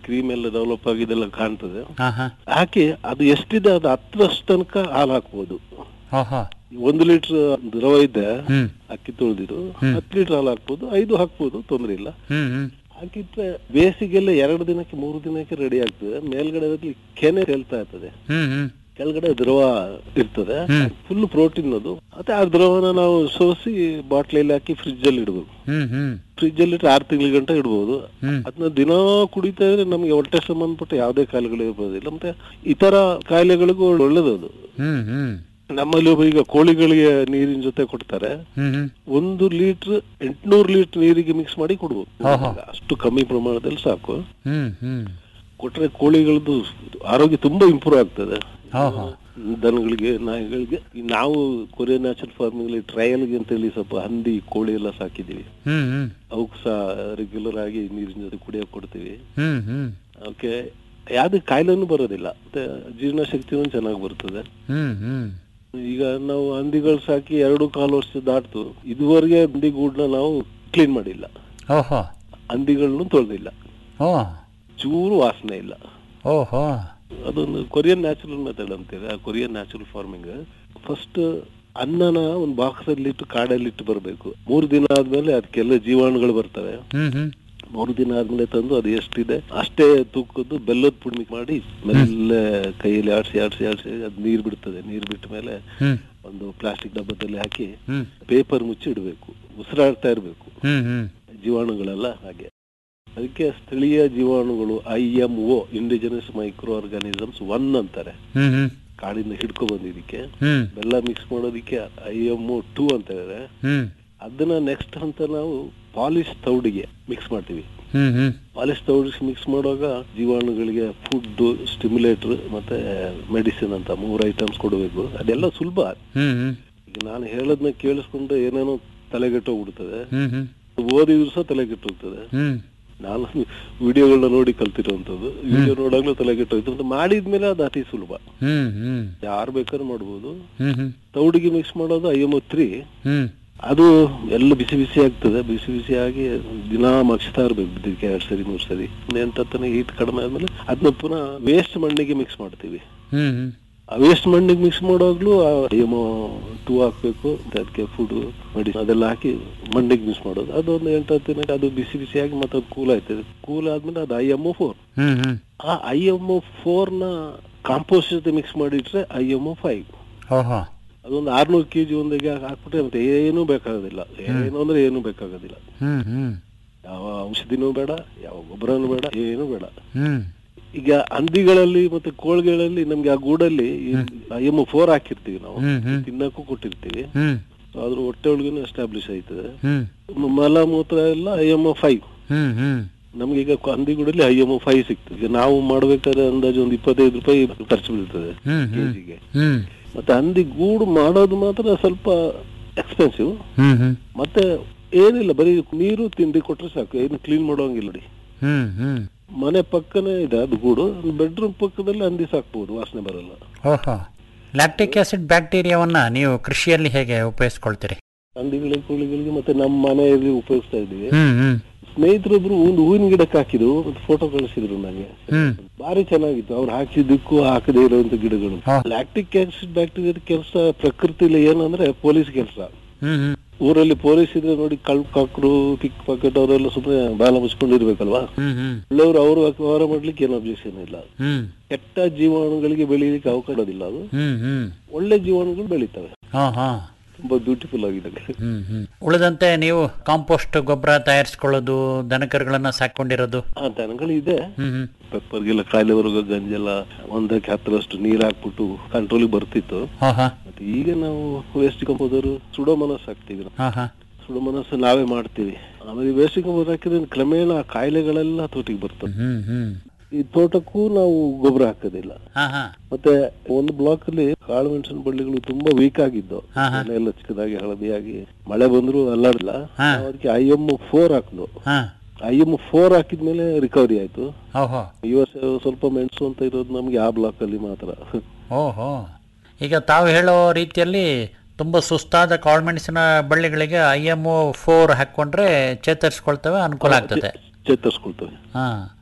ಕ್ರೀಮ್ ಎಲ್ಲ ಡೆವಲಪ್ ಆಗಿದೆಲ್ಲ ಕಾಣ್ತದೆ ಹಾ ಹಾ ಹಾಕಿ ಅದು ಎಷ್ಟಿದೆ ಅದು ಹತ್ತರಷ್ಟು ತನಕ ಹಾಲು ಹಾಕ್ಬೋದು ಓಹೋ ಒಂದು ಲೀಟರ್ ದ್ರವ ಇದ್ದೆ ಹ್ಮ್ ಅಕ್ಕಿ ತೊಳೆದಿದ್ದು ಹತ್ತು ಲೀಟರ್ ಹಾಲು ಹಾಕ್ಬೋದು ಐದು ಹಾಕ್ಬೋದು ತೊಂದ್ರೆ ಇಲ್ಲ ಹ್ಮ್ ಹ್ಮ್ ಹಾಕಿಟ್ರೆ ಬೇಸಿಗೆಲ್ಲ ಎರಡು ದಿನಕ್ಕೆ ಮೂರು ದಿನಕ್ಕೆ ರೆಡಿ ಆಗ್ತದೆ ಮೇಲ್ಗಡೆ ಅದ್ರಲ್ಲಿ ಕೆನೆ ತೇಲ್ತಾ ಇರ್ತದೆ ಹ್ಮ್ ಹ್ಮ್ ಕೆಳಗಡೆ ದ್ರವ ಇರ್ತದೆ ಫುಲ್ ಪ್ರೋಟೀನ್ ಅದು ಮತ್ತೆ ಆ ದ್ರವನ ನಾವು ಸೋಸಿ ಬಾಟ್ಲಲ್ಲಿ ಹಾಕಿ ಫ್ರಿಜ್ ಅಲ್ಲಿ ಇಡಬೇಕು ಹ್ಮ್ ಹ್ಮ್ ಫ್ರಿಜ್ ಅಲ್ಲಿ ಇಟ್ಟರೆ ಆರು ತಿಂಗಳ ಗಂಟೆ ಇಡ್ಬೋದು ಹ್ಮ್. ಅದನ್ನ ದಿನ ಕುಡಿತಾ ಇದ್ರೆ ನಮಗೆ ಹೊಟ್ಟೆ ಸಂಬಂಧಪಟ್ಟ ಯಾವುದೇ ಕಾಯಿಲೆಗಳು ಇರ್ಬೋದಿಲ್ಲ ಮತ್ತೆ ಇತರ ಕಾಯಿಲೆಗಳಿಗೂ ಒಳ್ಳೇದು ಅದು ಹ್ಮ್ ಹ್ಮ್ ನಮ್ಮಲ್ಲಿ ಒಬ್ಬ ಈಗ ಕೋಳಿಗಳಿಗೆ ನೀರಿನ ಜೊತೆ ಕೊಡ್ತಾರೆ ಹ್ಮ್ ಹ್ಮ್ ಒಂದು ಲೀಟರ್ ಎಂಟ್ನೂರು ಲೀಟರ್ ನೀರಿಗೆ ಮಿಕ್ಸ್ ಮಾಡಿ ಕೊಡ್ಬೋದು ಓಹೋ. ಅಷ್ಟು ಕಮ್ಮಿ ಪ್ರಮಾಣದಲ್ಲಿ ಸಾಕು ಹ್ಮ್ ಹ್ಮ್ ಕೊಟ್ರೆ ಕೋಳಿಗಳದ್ದು ಆರೋಗ್ಯ ತುಂಬಾ ಇಂಪ್ರೂವ್ ಆಗ್ತದೆ ಓಹೋ ದನಗಳಿಗೆ ನಾಯಿಗಳಿಗೆ ಈ ನಾವು ಕೊರಿಯನ್ ನ್ಯಾಚುರಲ್ ಫಾರ್ಮಿಂಗ್ ಟ್ರಯಲ್ಗೆ ಅಂತೇಳಿ ಸ್ವಲ್ಪ ಹಂದಿ ಕೋಳಿ ಎಲ್ಲ ಸಾಕಿದೀವಿ ಹ್ಮ್ ಹ್ಮ್ ಅವಕ್ಕೆ ಸಹ ರೆಗ್ಯುಲರ್ ಆಗಿ ನೀರಿನ ಜೊತೆ ಕುಡಿಯಕ್ಕೆ ಕೊಡ್ತೀವಿ ಹ್ಮ್ ಹ್ಮ್ ಅವಕ್ಕೆ ಯಾವ್ದು ಕಾಯಿಲೆನೂ ಬರೋದಿಲ್ಲ ಮತ್ತೆ ಜೀರ್ಣಶಕ್ತಿನೂ ಚೆನ್ನಾಗಿ ಬರ್ತದೆ ಹ್ಮ್ ಹ್ಮ್ ಈಗ ನಾವು ಹಂದಿಗಳು ಸಾಕಿ ಎರಡು ಕಾಲು ವರ್ಷ ದಾಟ್ತು ಇದುವರೆಗೆ ಹಂದಿ ಗೂಡ್ನ ನಾವು ಕ್ಲೀನ್ ಮಾಡಿಲ್ಲ ಓಹೋ ಹಂದಿಗಳನ್ನು ತೊಳೆದಿಲ್ಲ ಓ ಚೂರು ವಾಸನೆ ಇಲ್ಲ ಓಹೋ ಅದೊಂದು ಕೊರಿಯನ್ ನ್ಯಾಚುರಲ್ ಮೆಥಡ್ ಅಂತೀವಿ ಆ ಕೊರಿಯನ್ ನ್ಯಾಚುರಲ್ ಫಾರ್ಮಿಂಗ್ ಫಸ್ಟ್ ಅನ್ನನ ಒಂದು ಬಾಕ್ಸ್ ಅಲ್ಲಿ ಇಟ್ಟು ಕಾಡಲ್ಲಿ ಇಟ್ಟು ಬರಬೇಕು ಮೂರು ದಿನ ಆದ್ಮೇಲೆ ಅದಕ್ಕೆಲ್ಲ ಜೀವಾಣುಗಳು ಬರ್ತವೆ ಹ್ಮ್ ಹ್ಮ್ ಮೂರು ದಿನ ಆದ್ಮೇಲೆ ತಂದು ಅದು ಎಷ್ಟಿದೆ ಅಷ್ಟೇ ತೂಕದ್ದು ಬೆಲ್ಲದ ಪುಡಿ ಮಾಡಿ ಮೆಲ್ಲ ಕೈಯಲ್ಲಿ ಆಡ್ಸಿ ಆಡ್ಸಿ ಆಡ್ಸಿ ಅದು ನೀರ್ ಬಿಡ್ತದೆ ನೀರ್ ಬಿಟ್ಟ ಮೇಲೆ ಹ್ಮ್ ಒಂದು ಪ್ಲಾಸ್ಟಿಕ್ ಡಬ್ಬದಲ್ಲಿ ಹಾಕಿ ಹ್ಮ್ ಪೇಪರ್ ಮುಚ್ಚಿ ಇಡಬೇಕು ಉಸಿರಾಡ್ತಾ ಇರಬೇಕು ಹ್ಮ್ ಹ್ಮ್ ಜೀವಾಣುಗಳೆಲ್ಲ ಹಾಗೆ ಅದಕ್ಕೆ ಸ್ಥಳೀಯ ಜೀವಾಣುಗಳು I M O indigenous micro organisms one ಅಂತಾರೆ ಹ್ಮ್ ಹ್ಮ್ ಕಾಡಿಂದ ಹಿಡ್ಕೊ ಬಂದಿದ್ದಕ್ಕೆ ಹ್ಮ್ ಬೆಲ್ಲ ಮಿಕ್ಸ್ ಮಾಡೋದಿಕ್ಕೆ ಐ ಎಂ ಒ ಟೂ ಅಂತ ಹೇಳಿದ್ರೆ ಹ್ಮ್ ಅದನ್ನ ನೆಕ್ಸ್ಟ್ ಅಂತ ನಾವು ಪಾಲಿಶ್ ತೌಡಿಗೆ ಮಿಕ್ಸ್ ಮಾಡ್ತೀವಿ ಹ್ಮ್ ಹ್ಮ್ ಪಾಲಿಶ್ ತೌಡಿಗೆ ಮಿಕ್ಸ್ ಮಾಡುವಾಗ ಜೀವಾಣುಗಳಿಗೆ ಫುಡ್ ಸ್ಟಿಮ್ಯುಲೇಟರ್ ಮತ್ತೆ ಮೆಡಿಸಿನ್ ಅಂತ ಮೂರು ಐಟಮ್ಸ್ ಕೊಡಬೇಕು ಅದೆಲ್ಲ ಸುಲಭ ಹ್ಮ್ ಹ್ಮ್ ಈಗ ನಾನು ಹೇಳೋದನ್ನ ಕೇಳಿಸ್ಕೊಂಡು ಏನೇನೋ ತಲೆಗೆಟ್ಟೋಗ್ಬಿಡ್ತದೆ ಹ್ಮ್ ಹ್ಮ್ ಓದಿದ್ರು ಸಹ ತಲೆಗೆಟ್ಟೋಗ್ತದೆ ಹ್ಮ್ ನಾನು ವಿಡಿಯೋಗಳನ್ನ ನೋಡಿ ಕಲ್ತಿರೋಂಥದ್ದು ವಿಡಿಯೋ ನೋಡಾಗ್ಲೂ ತಲೆಗೆಟ್ಟೋಯ್ತು ಮತ್ತೆ ಮಾಡಿದ್ಮೇಲೆ ಅದು ಅತಿ ಸುಲಭ ಹ್ಮ್ ಹ್ಮ್ ಯಾರು ಬೇಕಾದ್ರೂ ಮಾಡ್ಬೋದು ಹ್ಮ್ ಹ್ಮ್ ತೌಡಿಗೆ ಮಿಕ್ಸ್ ಮಾಡೋದು ಐ ಎಮ್ ತ್ರೀ ಹ್ಮ್ ಅದು ಎಲ್ಲ ಬಿಸಿ ಬಿಸಿ ಆಗ್ತದೆ ಬಿಸಿ ಬಿಸಿ ಆಗಿ ದಿನ ಮಗ್ಸ್ತಾ ಇರ್ಬೇಕು ಇದಕ್ಕೆ ಎರಡ್ ಸರಿ ಮೂರ್ ಸರಿ ಎಂಟತ್ತನೇ ಹೀಟ್ ಕಡಿಮೆ ಆದ್ಮೇಲೆ ಅದನ್ನ ಪುನಃ ವೇಸ್ಟ್ ಮಣ್ಣಿಗೆ ಮಿಕ್ಸ್ ಮಾಡ್ತೀವಿ ಹ್ಮ್ ಹ್ಮ್ ಆ ವೇಸ್ಟ್ ಮಣ್ಣಿಗೆ ಮಿಕ್ಸ್ ಮಾಡುವಾಗ್ಲೂ ಏನೋ ಟೂ ಹಾಕ್ಬೇಕು ಮತ್ತೆ ಅದಕ್ಕೆ ಫುಡ್ ಮೆಡಿಸಿನ್ ಅದೆಲ್ಲ ಹಾಕಿ ಮಣ್ಣಿಗೆ ಮಿಕ್ಸ್ ಮಾಡೋದು ಅದೊಂದು ಎಂಟು ಹತ್ತು ದಿನಕ್ಕೆ ಅದು ಬಿಸಿ ಬಿಸಿಯಾಗಿ ಮತ್ತೆ ಅದು ಕೂಲ್ ಆಯ್ತದೆ ಕೂಲ್ ಆದ್ಮೇಲೆ ಅದು I M four hmm hmm ಆ ಐ ಎಮ್ ಫೋರ್ ನ ಕಾಂಪೋಸ್ಟ್ ಜೊತೆ ಮಿಕ್ಸ್ ಮಾಡಿಟ್ರೆ ಐ ಎಮ್ ಫೈವ್ ಓಹೋ ಅದೊಂದು ಆರ್ನೂರು ಕೆಜಿ ಒಂದಿಗೆ ಹಾಕ್ಬಿಟ್ರೆ ಮತ್ತೆ ಏನೂ ಬೇಕಾಗೋದಿಲ್ಲ ಏನು ಅಂದ್ರೆ ಏನೂ ಬೇಕಾಗೋದಿಲ್ಲ ಹ್ಮ್ ಹ್ಮ್ ಯಾವ ಔಷಧಿನೂ ಬೇಡ ಯಾವ ಗೊಬ್ಬರನೂ ಬೇಡ ಏನು ಬೇಡ ಹ್ಮ್ ಈಗ ಹಂದಿಗಳಲ್ಲಿ ಮತ್ತೆ ಕೋಳಿಗಳಲ್ಲಿ ನಮ್ಗೆ ಆ ಗೂಡಲ್ಲಿ ಐ ಎಮ್ ಫೋರ್ ಹಾಕಿರ್ತೀವಿ ನಾವು ಹ್ಮ್ ಹ್ಮ್ ತಿನ್ನಕ್ಕೂ ಕೊಟ್ಟಿರ್ತೀವಿ ಹ್ಮ್ So ಅದ್ರ ಹೊಟ್ಟೆ ಒಳಗೇನೆ ಎಸ್ಟಾಬ್ಲಿಷ್ ಆಯ್ತದೆ ಹ್ಮ್ ಮ- ಮಲ ಮೂತ್ರ ಎಲ್ಲ I M five hmm hmm ನಮ್ಗೀಗ ಹಂದಿಗೂಡಲ್ಲಿ ಐ ಎಮ್ ಫೈವ್ ಸಿಗ್ತದೆ ಈಗ ನಾವು ಮಾಡ್ಬೇಕಾದ್ರೆ ಅಂದಾಜು ಒಂದು ಇಪ್ಪತ್ತೈದು ರೂಪಾಯಿ ಖರ್ಚು ಬೀಳ್ತದೆ ಹ್ಮ್ ಹ್ಮ್ ಕೆಜಿಗೆ ಹ್ಮ್ ಮತ್ತೆ ಹಂದಿ ಗೂಡು ಮಾಡೋದು ಮಾತ್ರ ಸ್ವಲ್ಪ ಎಕ್ಸ್ಪೆನ್ಸಿವ್ ಹ್ಮ್ ಹ್ಮ್ ಮತ್ತೆ ಏನಿಲ್ಲ ಬರೀ ನೀರು ತಿಂಡಿ ಕೊಟ್ರೆ ಸಾಕು ಏನು ಕ್ಲೀನ್ ಮಾಡೋಂಗಿಲ್ಲ ನೋಡಿ ಹ್ಮ್ ಹ್ಮ್ ಮನೆ ಪಕ್ಕನೇ ಇದೆ ಅದು ಗೂಡು ಬೆಡ್ರೂಮ್ ಪಕ್ಕದಲ್ಲಿ ಹಂದಿ ಸಾಕ್ಬೋದು ವಾಸನೆ ಬರಲ್ಲ ಓಹೋ ಲ್ಯಾಕ್ಟಿಕ್ ಆಸಿಡ್ ಬ್ಯಾಕ್ಟೀರಿಯಾವನ್ನ ನೀವು ಕೃಷಿಯಲ್ಲಿ ಹೇಗೆ ಉಪಯೋಗಿಸ್ಕೊಳ್ತೀರಿ ಹಂದಿಗಳಿಗೆ ಕೋಳಿಗಳಿಗೆ ಮತ್ತೆ ನಮ್ಮ ಮನೆಯಲ್ಲಿ ಉಪಯೋಗಿಸ್ತಾ ಇದ್ದೀವಿ ಹ್ಮ್ ಹ್ಮ್ ಸ್ನೇಹಿತರೊಬ್ರು ಒಂದು ಹೂವಿನ ಗಿಡಕ್ಕೆ ಹಾಕಿದ್ರು ಒಂದು ಫೋಟೋ ಕಳಿಸಿದ್ರು ನನಗೆ ಹ್ಮ್ ಭಾರಿ ಚೆನ್ನಾಗಿತ್ತು ಅವ್ರು ಹಾಕಿದ್ದಕ್ಕೂ ಹಾಕದೇ ಇರುವಂತ ಗಿಡಗಳು ಹಾ. ಲ್ಯಾಕ್ಟಿಕ್ ಆಸಿಡ್ ಬ್ಯಾಕ್ಟೀರಿಯಾದ ಕೆಲಸ ಪ್ರಕೃತಿಲಿ ಏನಂದ್ರೆ ಪೊಲೀಸ್ ಕೆಲಸ ಹ್ಮ್ ಹ್ಮ್ ಊರಲ್ಲಿ ಪೊಲೀಸ್ ಇದ್ರೆ ನೋಡಿ ಕಳ್ ಕಾಕ್ರು ಪಿಕ್ ಪಾಕೆಟ್ ಅವರೆಲ್ಲ ಸುಮ್ಮನೆ ಬಾಲ ಮುಚ್ಕೊಂಡಿರ್ಬೇಕಲ್ವಾ ಹ್ಮ್ ಹ್ಮ್ ಒಳ್ಳೆಯವರು ಅವರು ವ್ಯವಹಾರ ಮಾಡ್ಲಿಕ್ಕೆ ಏನು ಅಬ್ಜೆಕ್ಷನ್ ಇಲ್ಲ ಹ್ಮ್ ಕೆಟ್ಟ ಜೀವಾಣುಗಳಿಗೆ ಬೆಳೀಲಿಕ್ಕೆ ಅವಕಾಶ ಇರೋದಿಲ್ಲ ಅದು ಹ್ಮ್ ಹ್ಮ್ ಒಳ್ಳೆ ಜೀವಾಣುಗಳು ಬೆಳೀತವೆ ಹಾ ಹಾ ತುಂಬಾ ಬ್ಯೂಟಿಫುಲ್ ಆಗಿದೆ ಹ್ಮ್ ಹ್ಮ್ ಉಳಿದಂತೆ ನೀವು ಕಾಂಪೋಸ್ಟ್ ಗೊಬ್ಬರ ತಯಾರಿಸ್ಕೊಳ್ಳೋದು ದನಕರುಗಳನ್ನ ಸಾಕೊಂಡಿರೋದು ಆ ದನಗಳು ಇದೆ ಹ್ಮ್ ಹ್ಮ್ ಪೆಪ್ಪರ್ಗೆಲ್ಲ ಕಾಯಿಲೆ ಬರುವ ಗಂಜೆಲ್ಲ ಒಂದಕ್ಕೆ ಹತ್ತರಷ್ಟು ನೀರ್ ಹಾಕ್ಬಿಟ್ಟು ಕಂಟ್ರೋಲಿಗೆ ಬರ್ತಿತ್ತು ಹಾ ಹಾ ಮತ್ತೆ ಈಗ ನಾವು ವೇಸ್ಟ್ ಕಂಪೋಸರ್ ಸುಡೋಮನಸ್ ಹಾಕ್ತೀವಿ ನಾವು. ಹಾ ಹಾ ಸುಡೋಮನಸ್ ನಾವೇ ಮಾಡ್ತೀವಿ ಆಮೇಲೆ ವೇಸ್ಟ್ ಕಂಪೋಸರ್ ಹಾಕಿದ್ರೆ ಕ್ರಮೇಣ ಆ ಕಾಯಿಲೆಗಳೆಲ್ಲ ತೋಟಿಗೆ ಬರ್ತವೆ ಹ್ಮ್ ಹ್ಮ್ ಈ ತೋಟಕ್ಕೂ ನಾವು ಗೊಬ್ಬರ ಹಾಕೋದಿಲ್ಲ ಹಾ ಹಾ ಮತ್ತೆ ಒಂದು ಬ್ಲಾಕ್ ಅಲ್ಲಿ ಕಾಳು ಮೆಣಸಿನ ಬಳ್ಳಿಗಳು ತುಂಬಾ ವೀಕ್ ಆಗಿದ್ದು ಹಾ, ಹಾ. ಎಲ್ಲ ಚಿಕ್ಕದಾಗಿ ಹಳದಿಯಾಗಿ ಮಳೆ ಬಂದ್ರು ಅಲ್ಲಾಡಲ್ಲ ಹಾ. ನಾವು ಅದಕ್ಕೆ ಐ ಎಮ್ ಫೋರ್ ಹಾಕ್ದು ಹಾ ಐ ಎಮ್ ಫೋರ್ ಹಾಕಿದ್ಮೇಲೆ ರಿಕವರಿ ಆಯ್ತು ಓಹೋ ಈ ವರ್ಷ ಸ್ವಲ್ಪ ಮೆಣಸು ಅಂತ ಇರೋದು ನಮ್ಗೆ ಆ ಬ್ಲಾಕ್ ಅಲ್ಲಿ ಮಾತ್ರ ಓಹೋ ಈಗ ತಾವು ಹೇಳೋ ರೀತಿಯಲ್ಲಿ ತುಂಬ ಸುಸ್ತಾದ ಕಾಳುಮೆಣಸಿನ ಬಳ್ಳಿಗಳಿಗೆ ಐ ಎಮ್ ಫೋರ್ ಹಾಕ್ಕೊಂಡ್ರೆ ಚೇತರಿಸ್ಕೊಳ್ತವೆ ಅನುಕೂಲ ಆಗ್ತದೆ ಚೇತರಿಸ್ಕೊಳ್ತವೆ ಹಾ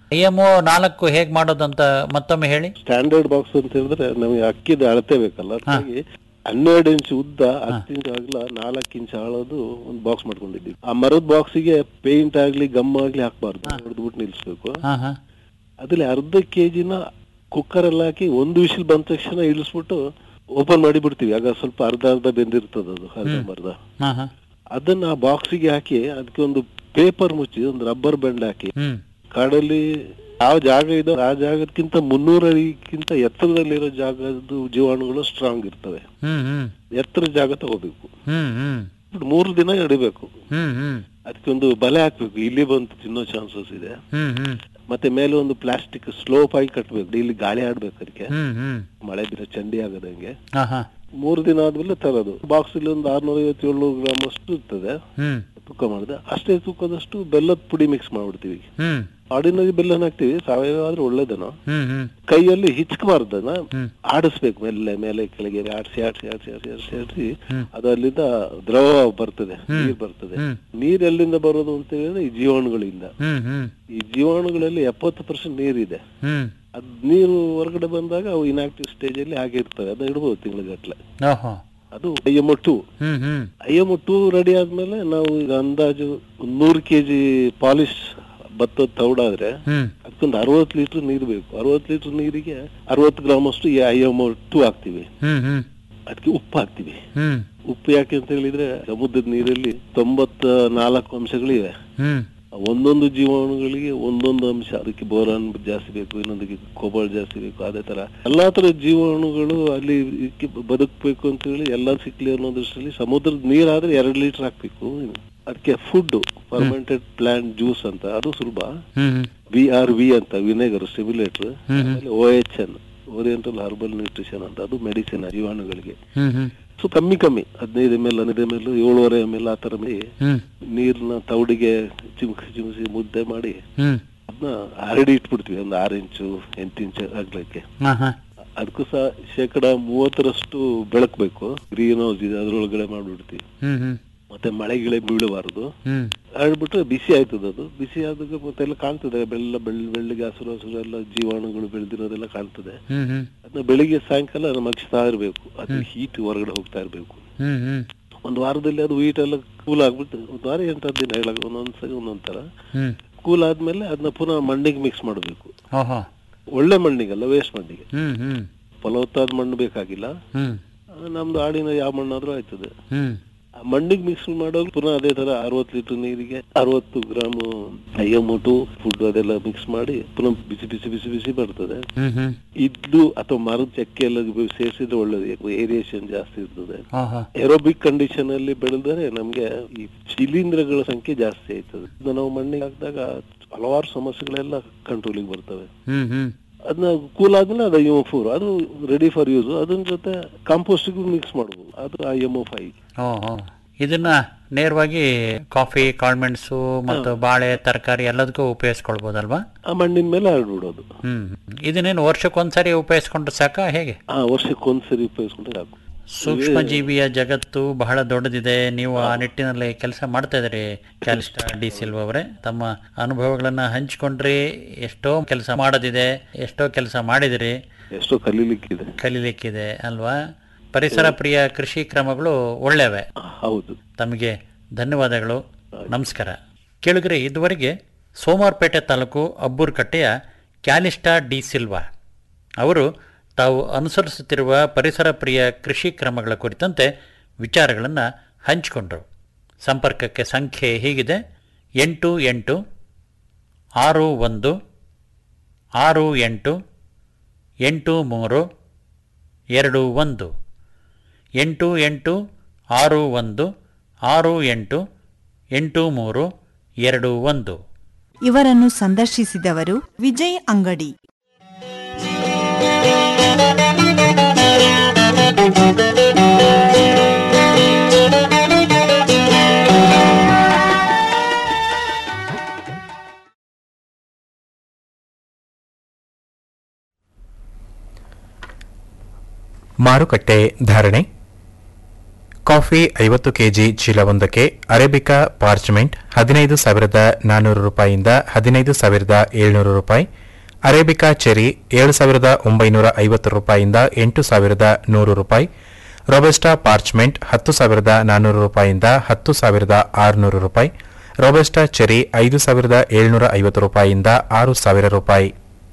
ಐ ಎಮ್ ಒ ನಾಲ್ಕು ಹೇಗೆ ಮಾಡೋದಂತ ಮತ್ತೊಮ್ಮೆ ಹೇಳಿ ಸ್ಟ್ಯಾಂಡರ್ಡ್ ಬಾಕ್ಸ್ ಅಂತ ಹೇಳಿದ್ರೆ ನಮಗೆ ಅಕ್ಕಿದ ಅಳತೆ ಬೇಕಲ್ಲ ಅದಕ್ಕಾಗಿ ಹನ್ನೆರಡು ಇಂಚ್ ಉದ್ದ ಹತ್ತು ಇಂಚ್ ಅಗಲ ನಾಲ್ಕು ಇಂಚ್ ಆಳೋದು ಒಂದು ಬಾಕ್ಸ್ ಮಾಡ್ಕೊಂಡಿದ್ದೀವಿ ಆ ಮರದ ಬಾಕ್ಸಿಗೆ ಪೇಂಟ್ ಆಗ್ಲಿ ಗಮ್ ಆಗ್ಲಿ ಹಾಕ್ಬಾರ್ದು ಹೊಡೆದ್ಬಿಟ್ಟು ನಿಲ್ಸ್ಬೇಕು ಹಾ ಹಾ ಅದ್ರಲ್ಲಿ ಅರ್ಧ ಕೆಜಿನ ಕುಕ್ಕರ್ ಅಲ್ಲಿ ಹಾಕಿ ಒಂದು ವಿಸಿಲ್ ಬಂದ ತಕ್ಷಣ ಇಳಿಸ್ಬಿಟ್ಟು ಓಪನ್ ಮಾಡಿ ಬಿಡ್ತೀವಿ ಆಗ ಸ್ವಲ್ಪ ಅರ್ಧ ಅರ್ಧ ಬೆಂದಿರ್ತದ ಅದು ಅರ್ಧ ಮರ್ಧ ಹಾ ಹಾ ಅದನ್ನ ಆ ಬಾಕ್ಸಿಗೆ ಹಾಕಿ ಅದಕ್ಕೆ ಒಂದು ಪೇಪರ್ ಮುಚ್ಚಿ ಒಂದು ರಬ್ಬರ್ ಬ್ಯಾಂಡ್ ಹಾಕಿ ಹ್ಮ್ ಕಾಡಲ್ಲಿ ಯಾವ ಜಾಗ ಇದೋ ಆ ಜಾಗಕ್ಕಿಂತ ಮುನ್ನೂರ ಅಡಿಗಿಂತ ಎತ್ತರದಲ್ಲಿರೋ ಜಾಗದ ಜೀವಾಣುಗಳು ಸ್ಟ್ರಾಂಗ್ ಇರ್ತವೆ ಹ್ಮ್ ಹ್ಮ್ ಎತ್ತರ ಜಾಗ ತಗೋಬೇಕು ಹ್ಮ್ ಹ್ಮ್ ಮೂರು ದಿನ ಇಡಬೇಕು ಹ್ಮ್ ಹ್ಮ್ ಅದಕ್ಕೆ ಒಂದು ಬಲೆ ಹಾಕ್ಬೇಕು ಇಲ್ಲಿ ಬಂದು ತಿನ್ನೋ ಚಾನ್ಸಸ್ ಇದೆ ಹ್ಮ್ ಹ್ಮ್ ಮತ್ತೆ ಮೇಲೆ ಒಂದು ಪ್ಲಾಸ್ಟಿಕ್ ಸ್ಲೋಪ್ ಆಗಿ ಕಟ್ಬೇಕು ಇಲ್ಲಿ ಗಾಳಿ ಆಡ್ಬೇಕು ಅದಕ್ಕೆ ಹ್ಮ್ ಹ್ಮ್ ಮಳೆ ಬಿರೋ ಚಂಡಿ ಆಗದಂಗೆ ಹಾ ಹಾ ಮೂರು ದಿನ ಆದ್ಮೇಲೆ ತರೋದು ಬಾಕ್ಸ್ ಇಲ್ಲಿ ಒಂದು ಆರ್ನೂರ ಐವತ್ತು ಏಳ್ನೂರು ಗ್ರಾಮ್ ಅಷ್ಟು ಇರ್ತದೆ ಹ್ಮ್ ತೂಕ ಮಾಡಿದೆ ಅಷ್ಟೇ ತೂಕದಷ್ಟು ಬೆಲ್ಲದ ಪುಡಿ ಮಿಕ್ಸ್ ಮಾಡ್ಬಿಡ್ತೀವಿ ಹ್ಮ್ ಆರ್ಡಿನರಿ ಬೆಲ್ಲನ ಹಾಕ್ತಿವಿ ಸಾವಯವ ಆದ್ರೆ ಒಳ್ಳೇದನ ಹ್ಮ್ ಹ್ಮ್ ಕೈಯಲ್ಲಿ ಹಿಚ್ಕಬಾರ್ದನ್ನ ಹ್ಮ್. ಆಡಿಸ್ಬೇಕು ಮೇಲೆ ಮೇಲೆ ಕೆಳಗೆ ಆಡಿಸಿ ಆಡಿಸಿ ಆಡಿಸಿ ಆಡಿಸಿ ಆಡಿಸಿ ಆಡಿಸಿ ಹ್ಮ್. ಅದು ಅಲ್ಲಿಂದ ದ್ರವ ಬರ್ತದೆ ನೀರ್ ಬರ್ತದೆ ಹ್ಮ್. ನೀರ್ ಎಲ್ಲಿಂದ ಬರೋದು ಅಂತ ಹೇಳಿದ್ರೆ ಈ ಜೀವಾಣುಗಳಿಂದ ಹ್ಮ್ ಹ್ಮ್ ಈ ಜೀವಾಣುಗಳಲ್ಲಿ ಎಪ್ಪತ್ತು ಪರ್ಸೆಂಟ್ ನೀರಿದೆ ಹ್ಮ್ ಅದ್ ನೀರು ಹೊರಗಡೆ ಬಂದಾಗ ಅವು ಇನ್ಆಕ್ಟಿವ್ ಸ್ಟೇಜ್ ಅಲ್ಲಿ ಹಾಗೆ ಇರ್ತವೆ ಅದನ್ನ ಇಡ್ಬೋದು ತಿಂಗಳಿಗಟ್ಲೆ ಓಹೋ ಅದು I M two hmm hmm I M two ready ಆದ್ಮೇಲೆ ನಾವು ಈಗ ಅಂದಾಜು ನೂರು ಕೆಜಿ ಪಾಲಿಶ್ ಭತ್ತದ ತೌಡಾದ್ರೆ ಹ್ಮ್ ಅದಕ್ಕೊಂದು ಅರವತ್ತು ಲೀಟರ್ ನೀರು ಬೇಕು ಅರವತ್ತು ಲೀಟರ್ ನೀರಿಗೆ ಅರವತ್ತು ಗ್ರಾಮ್ ಅಷ್ಟು ಈ ಐ ಎಮ್ ಟೂ ಹಾಕ್ತಿವಿ ಹ್ಮ್ ಹ್ಮ್ ಅದಕ್ಕೆ ಉಪ್ಪು ಹಾಕ್ತಿವಿ ಹ್ಮ್ ಉಪ್ಪು ಯಾಕೆ ಅಂತ ಹೇಳಿದ್ರೆ ಸಮುದ್ರದ ನೀರಲ್ಲಿ ತೊಂಬತ್ತ ನಾಲ್ಕು ಅಂಶಗಳಿವೆ ಹ್ಮ್ ಒಂದೊಂದು ಜೀವಾಣುಗಳಿಗೆ ಒಂದೊಂದು ಅಂಶ ಅದಕ್ಕೆ ಬೋರಾನ್ ಜಾಸ್ತಿ ಬೇಕು ಇನ್ನೊಂದಕ್ಕೆ ಕೋಬಾಲ್ ಜಾಸ್ತಿ ಬೇಕು ಅದೇ ತರ ಎಲ್ಲಾ ತರ ಜೀವಾಣುಗಳು ಅಲ್ಲಿ ಇದಕ್ಕೆ ಬದುಕಬೇಕು ಅಂತ ಹೇಳಿ ಎಲ್ಲ ಸಿಕ್ಲಿ ಅನ್ನೋ ದೃಷ್ಟಿಯಲ್ಲಿ ಸಮುದ್ರದ ನೀರಾದ್ರೆ ಎರಡು ಲೀಟರ್ ಹಾಕ್ಬೇಕು ಅದಕ್ಕೆ ಫುಡ್ ಫರ್ಮೆಂಟೆಡ್ ಪ್ಲಾಂಟ್ ಜ್ಯೂಸ್ ಅಂತ ಅದು ಸುಲಭ hmm hmm V R V ಅಂತ ವಿನೆಗರ್ ಸ್ಟಿಮ್ಯುಲೇಟರ್ ಹ್ಮ್ ಹ್ಮ್. ಆಮೇಲೆ O H N oriental herbal nutrition ಅಂತ ಅದು ಮೆಡಿಸಿನ್ ಜೀವಾಣುಗಳಿಗೆ ಹ್ಮ್ ಹ್ಮ್ ಸೊ ಕಮ್ಮಿ ಕಮ್ಮಿ ಹದಿನೈದು ಎಮ್ ಎಲ್ ಹದಿನೈದು ಎಮ್ ಎಲ್ ಏಳುವರೆ ಎಮ್ ಎಲ್ ಆ ತರ ಮಾಡಿ ಹ್ಮ್ ನೀರ್ನ ತೌಡಿಗೆ ಚಿಮ್ಕಿ ಚಿಮ್ಸಿ ಮುದ್ದೆ ಮಾಡಿ ಹ್ಮ್ ಅದನ್ನ ಹರಡಿ ಇಟ್ಬಿಡ್ತೀವಿ ಒಂದು ಆರು ಇಂಚು ಎಂಟು ಇಂಚು ಆಗ್ಲಿಕ್ಕೆ ಹಾ ಹಾ ಅದಕ್ಕೂ ಸಹ ಶೇಕಡ ಮೂವತ್ತರಷ್ಟು ಬೆಳಕ್ಬೇಕು ಗ್ರೀನ್ ಹೌಸ್ ಇದೆ ಅದ್ರೊಳಗಡೆ ಮಾಡ್ಬಿಡ್ತೀವಿ ಹ್ಮ್ ಹ್ಮ್ ಮತ್ತೆ ಮಳೆ ಗಿಳೆ ಬೀಳಬಾರದು ಹ್ಮ್ ಹರಡ್ಬಿಟ್ರೆ ಬಿಸಿ ಆಯ್ತದ ಅದು ಬಿಸಿ ಆದಾಗ ಮತ್ತೆ ಎಲ್ಲ ಕಾಣ್ತದೆ ಬೆಲ್ಲ ಬೆಳ್ಳ ಬೆಳ್ಳಿಗೆ ಹಸಿರು ಹಸಿರು ಎಲ್ಲ ಜೀವಾಣುಗಳು ಬೆಳೆದಿರೋದೆಲ್ಲ ಕಾಣ್ತದೆ ಹ್ಮ್ ಹ್ಮ್ ಅದನ್ನ ಬೆಳಿಗ್ಗೆ ಸಾಯಂಕಾಲ ಮಗ್ಸ್ತಾ ಇರ್ಬೇಕು ಅದು ಹೀಟ್ ಹೊರಗಡೆ ಹೋಗ್ತಾ ಇರ್ಬೇಕು ಹ್ಮ್ ಹ್ಮ್ ಒಂದು ವಾರದಲ್ಲಿ ಅದು ವೀಟ್ ಎಲ್ಲ ಕೂಲ್ ಆಗ್ಬಿಟ್ಟು ಒಂದು ವಾರ ಎಂಟು ಹತ್ತು ದಿನ ಹೇಳಕ್ ಒಂದೊಂದ್ ಸರಿ ಒಂದೊಂದ್ ತರ ಹ್ಮ್ ಕೂಲ್ ಆದ್ಮೇಲೆ ಅದನ್ನ ಪುನಃ ಮಣ್ಣಿಗೆ ಮಿಕ್ಸ್ ಮಾಡಬೇಕು ಓಹೋ ಒಳ್ಳೆ ಮಣ್ಣಿಗಲ್ಲ ವೇಸ್ಟ್ ಮಣ್ಣಿಗೆ ಹ್ಮ್ ಹ್ಮ್ ಫಲವತ್ತಾದ ಮಣ್ಣು ಬೇಕಾಗಿಲ್ಲ ಹ್ಮ್ ಆ, ನಮ್ದು ಆಡಿನ ಯಾವ ಮಣ್ಣಾದ್ರೂ ಆಯ್ತದೆ ಹ್ಮ್ ಆ ಮಣ್ಣಿಗೆ ಮಿಕ್ಸ್ ಮಾಡೋದು ಪುನಃ ಅದೇ ತರ ಅರವತ್ತು ಲೀಟರ್ ನೀರಿಗೆ ಅರವತ್ತು ಗ್ರಾಮ್ ಅಯ್ಯಮೋಟು ಫುಡ್ ಅದೆಲ್ಲ ಮಿಕ್ಸ್ ಮಾಡಿ ಪುನಃ ಬಿಸಿ ಬಿಸಿ ಬಿಸಿ ಬಿಸಿ ಬರ್ತದೆ ಹ್ಮ್ ಹ್ಮ್ ಇದ್ದು ಅಥವಾ ಮರದ ಚಕ್ಕೆ ಎಲ್ಲ ಸೇರಿಸಿದ್ರೆ ಒಳ್ಳೇದು ಏರಿಯೇಷನ್ ಜಾಸ್ತಿ ಇರ್ತದೆ ಓಹೋ ಏರೋಬಿಕ್ ಕಂಡೀಷನ್ ಅಲ್ಲಿ ಬೆಳೆದರೆ ನಮ್ಗೆ ಈ ಶಿಲೀಂಧ್ರಗಳ ಸಂಖ್ಯೆ ಜಾಸ್ತಿ ಆಯ್ತದೆ ಇದನ್ನ ನಾವು ಮಣ್ಣಿಗೆ ಹಾಕಿದಾಗ ಹಲವಾರು ಸಮಸ್ಯೆಗಳೆಲ್ಲ ಕಂಟ್ರೋಲಿಗೆ ಬರ್ತವೆ ಹ್ಮ್ ಹ್ಮ್ ಅದನ್ನ ಕೂಲ್ ಆದ್ಮೇಲೆ ಅದು ಐ ಫೋರ್ ಅದು ರೆಡಿ ಫಾರ್ ಯೂಸ್ ಅದ್ರ ಜೊತೆ ಕಾಂಪೋಸ್ಟಿಗೂ ಮಿಕ್ಸ್ ಮಾಡ್ಬೋದು ಅದು ಐ ಎಮ್ ಫೈವ್ ಓಹೋ ಇದನ್ನ ನೇರವಾಗಿ ಕಾಫಿ ಕಾಳ್ಮೆಣಸು ಮತ್ತು ಬಾಳೆ ತರಕಾರಿ ಎಲ್ಲದಕ್ಕೂ ಉಪಯೋಗಿಸ್ಕೊಳ್ಬೋದಲ್ವಾ ಆ ಮಣ್ಣಿನ ಮೇಲೆ ಹರಡ್ಬಿಡೋದು ಹ್ಮ್ ಇದನ್ನೇನು ವರ್ಷಕ್ಕೊಂದ್ಸರಿ ಉಪಯೋಗಿಸ್ಕೊಂಡ್ರೆ ಸಾಕ ಹೇಗೆ ಆ ವರ್ಷಕ್ಕೆ ಒಂದ್ಸರಿ ಉಪಯೋಗಿಸ್ಕೊಂಡ್ರೆ ಸಾಕು ಸೂಕ್ಷ್ಮ ಜೀವಿಯ ಜಗತ್ತು ಬಹಳ ದೊಡ್ಡದಿದೆ ನೀವು ಆ ನಿಟ್ಟಿನಲ್ಲಿ ಕೆಲಸ ಮಾಡ್ತಾ ಇದ್ದೀರಿ ಕ್ಯಾಲಿಸ್ಟಾ ಡಿ ಸಿಲ್ವ ಅವರೇ ತಮ್ಮ ಅನುಭವಗಳನ್ನ ಹಂಚಿಕೊಂಡ್ರಿ ಎಷ್ಟೋ ಕೆಲಸ ಮಾಡೋದಿದೆ ಎಷ್ಟೋ ಕೆಲಸ ಮಾಡಿದಿರಿ ಎಷ್ಟೋ ಕಲೀಲಿಕ್ಕಿದೆ ಕಲೀಲಿಕ್ಕಿದೆ ಅಲ್ವಾ ಪರಿಸರ ಪ್ರಿಯ ಕೃಷಿ ಕ್ರಮಗಳು ಒಳ್ಳೆವೆ ಹೌದು ತಮಗೆ ಧನ್ಯವಾದಗಳು ನಮಸ್ಕಾರ ಕೇಳಿದ್ರೆ ಇದುವರೆಗೆ ಸೋಮಾರ್ಪೇಟೆ ತಾಲೂಕು ಅಬ್ಬೂರ್ಕಟ್ಟೆಯ ಕ್ಯಾಲಿಸ್ಟಾ ಡಿ ಸಿಲ್ವಾ ಅವರು ತಾವು ಅನುಸರಿಸುತ್ತಿರುವ ಪರಿಸರ ಪ್ರಿಯ ಕೃಷಿ ಕ್ರಮಗಳ ಕುರಿತಂತೆ ವಿಚಾರಗಳನ್ನು ಹಂಚಿಕೊಂಡರು ಸಂಪರ್ಕಕ್ಕೆ ಸಂಖ್ಯೆ ಹೀಗಿದೆ ಎಂಟು ಎಂಟು ಆರು ಒಂದು ಆರು ಎಂಟು ಎಂಟು ಮೂರು ಎರಡು ಒಂದು ಎಂಟು ಎಂಟು ಆರು ಒಂದು ಆರು ಎಂಟು ಎಂಟು ಮೂರು ಎರಡು ಒಂದು ಇವರನ್ನು ಸಂದರ್ಶಿಸಿದವರು ವಿಜಯ್ ಅಂಗಡಿ ಮಾರುಕಟ್ಟೆ ಧಾರಣೆ ಕಾಫಿ ಐವತ್ತು ಕೆಜಿ ಚೀಲವೊಂದಕ್ಕೆ ಅರೇಬಿಕಾ ಪಾರ್ಚ್ಮೆಂಟ್ ಹದಿನೈದು ಸಾವಿರದ ನಾನ್ನೂರು ರೂಪಾಯಿಯಿಂದ ಹದಿನೈದು ಸಾವಿರದ ಏಳ್ನೂರು ರೂಪಾಯಿ ಅರೇಬಿಕಾ ಚೆರಿ ಏಳು ಸಾವಿರದ ಒಂಬೈನೂರ ಐವತ್ತು ರೂಪಾಯಿಯಿಂದ ಎಂಟು ಸಾವಿರದ ನೂರು ರೂಪಾಯಿ ರೋಬೆಸ್ಟಾ ಪಾರ್ಚ್ಮೆಂಟ್ ಹತ್ತು ಸಾವಿರದ ನಾನ್ನೂರು ರೂಪಾಯಿಯಿಂದ ಹತ್ತು ಸಾವಿರದ ಆರುನೂರು ರೂಪಾಯಿ ರೋಬೆಸ್ಟಾ ಚೆರಿ ಐದು ಸಾವಿರದ ಏಳ್ನೂರ ಐವತ್ತು ರೂಪಾಯಿಯಿಂದ ಆರು ಸಾವಿರ ರೂಪಾಯಿ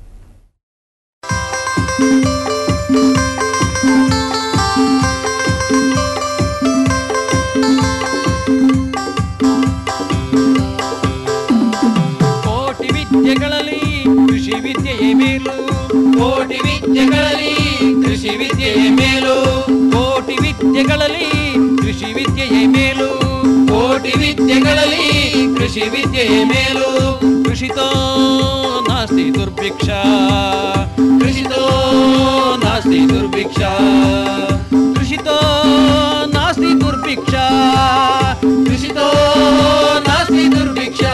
ಕೋಟಿ ವಿದ್ಯೆಗಳಲ್ಲಿ ಕೃಷಿ ವಿದ್ಯೆಯೇ ಮೇಲು ಕೋಟಿ ವಿದ್ಯೆಗಳಲ್ಲಿ ಕೃಷಿ ವಿದ್ಯೆಯೇ ಮೇಲು ಕೋಟಿ ವಿದ್ಯೆಗಳಲ್ಲಿ ಕೃಷಿ ವಿದ್ಯೆಯೇ ಮೇಲು ಕೋಟಿ ವಿದ್ಯೆಗಳಲ್ಲಿ ಕೃಷಿ ವಿದ್ಯೆಯೇ ಮೇಲು ಕೃಷಿತೋ ನಾಸ್ತಿ ದುರ್ಭಿಕ್ಷ ಕೃಷಿತೋ ನಾಸ್ತಿ ದುರ್ಭಿಕ್ಷ ಕೃಷಿತೋ ನಾಸ್ತಿ ದುರ್ಭಿಕ್ಷ ಕೃಷಿತೋ ನಾಸ್ತಿ ದುರ್ಭಿಕ್ಷ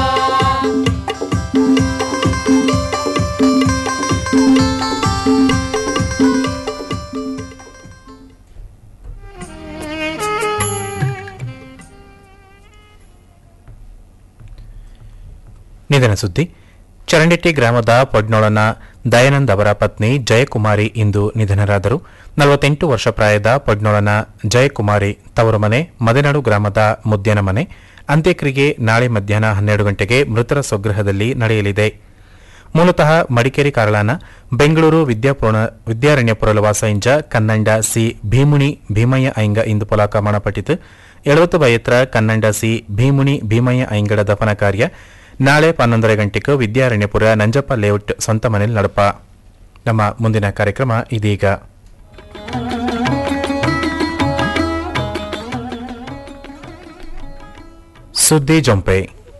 ನಿಧನ ಸುದ್ದಿ ಚರಂಡಿಟ್ಟಿ ಗ್ರಾಮದ ಪೊಡ್ನೋಳನ ದಯಾನಂದ್ ಅವರ ಪತ್ನಿ ಜಯಕುಮಾರಿ ಇಂದು ನಿಧನರಾದರು ನಲವತ್ತೆಂಟು ವರ್ಷ ಪ್ರಾಯದ ಪೊಡ್ನೋಳನ ಜಯಕುಮಾರಿ ತವರು ಮನೆ ಮದೆನಾಡು ಗ್ರಾಮದ ಮುದ್ಯನ ಮನೆ ಅಂತ್ಯಕ್ರಿಯೆ ನಾಳೆ ಮಧ್ಯಾಹ್ನ ಹನ್ನೆರಡು ಗಂಟೆಗೆ ಮೃತರ ಸ್ವಗೃಹದಲ್ಲಿ ನಡೆಯಲಿದೆ ಮೂಲತಃ ಮಡಿಕೇರಿ ಕಾರಳಾನ ಬೆಂಗಳೂರು ವಿದ್ಯಾಪೂರ್ಣ ವಿದ್ಯಾರಣ್ಯಪುರಲವಾಸ ಇಂಜ ಕನ್ನಂಡ ಸಿ ಭೀಮುಣಿ ಭೀಮಯ್ಯ ಐಂಗ ಇಂದು ಪೊಲಾಕ ಮಣಪಟ್ಟಿತು ಎಳವತ್ತು ಬಯತ್ರ ಕನ್ನಂಡ ಸಿ ಭೀಮುಣಿ ಭೀಮಯ್ಯ ಐಂಗಡ ದಫನ ಕಾರ್ಯ ನಾಳೆ ಪನ್ನೊಂದರ ಗಂಟೆಗೆ ವಿದ್ಯಾರಣ್ಯಪುರ ನಂಜಪ್ಪ ಲೇಔಟ್ ಸ್ವಂತ ಮನೆಯಲ್ಲಿ ನಡಪ ನಮ್ಮ ಮುಂದಿನ ಕಾರ್ಯಕ್ರಮ ಇದೀಗ ಸುದ್ದಿ ಜೊಂಪೆ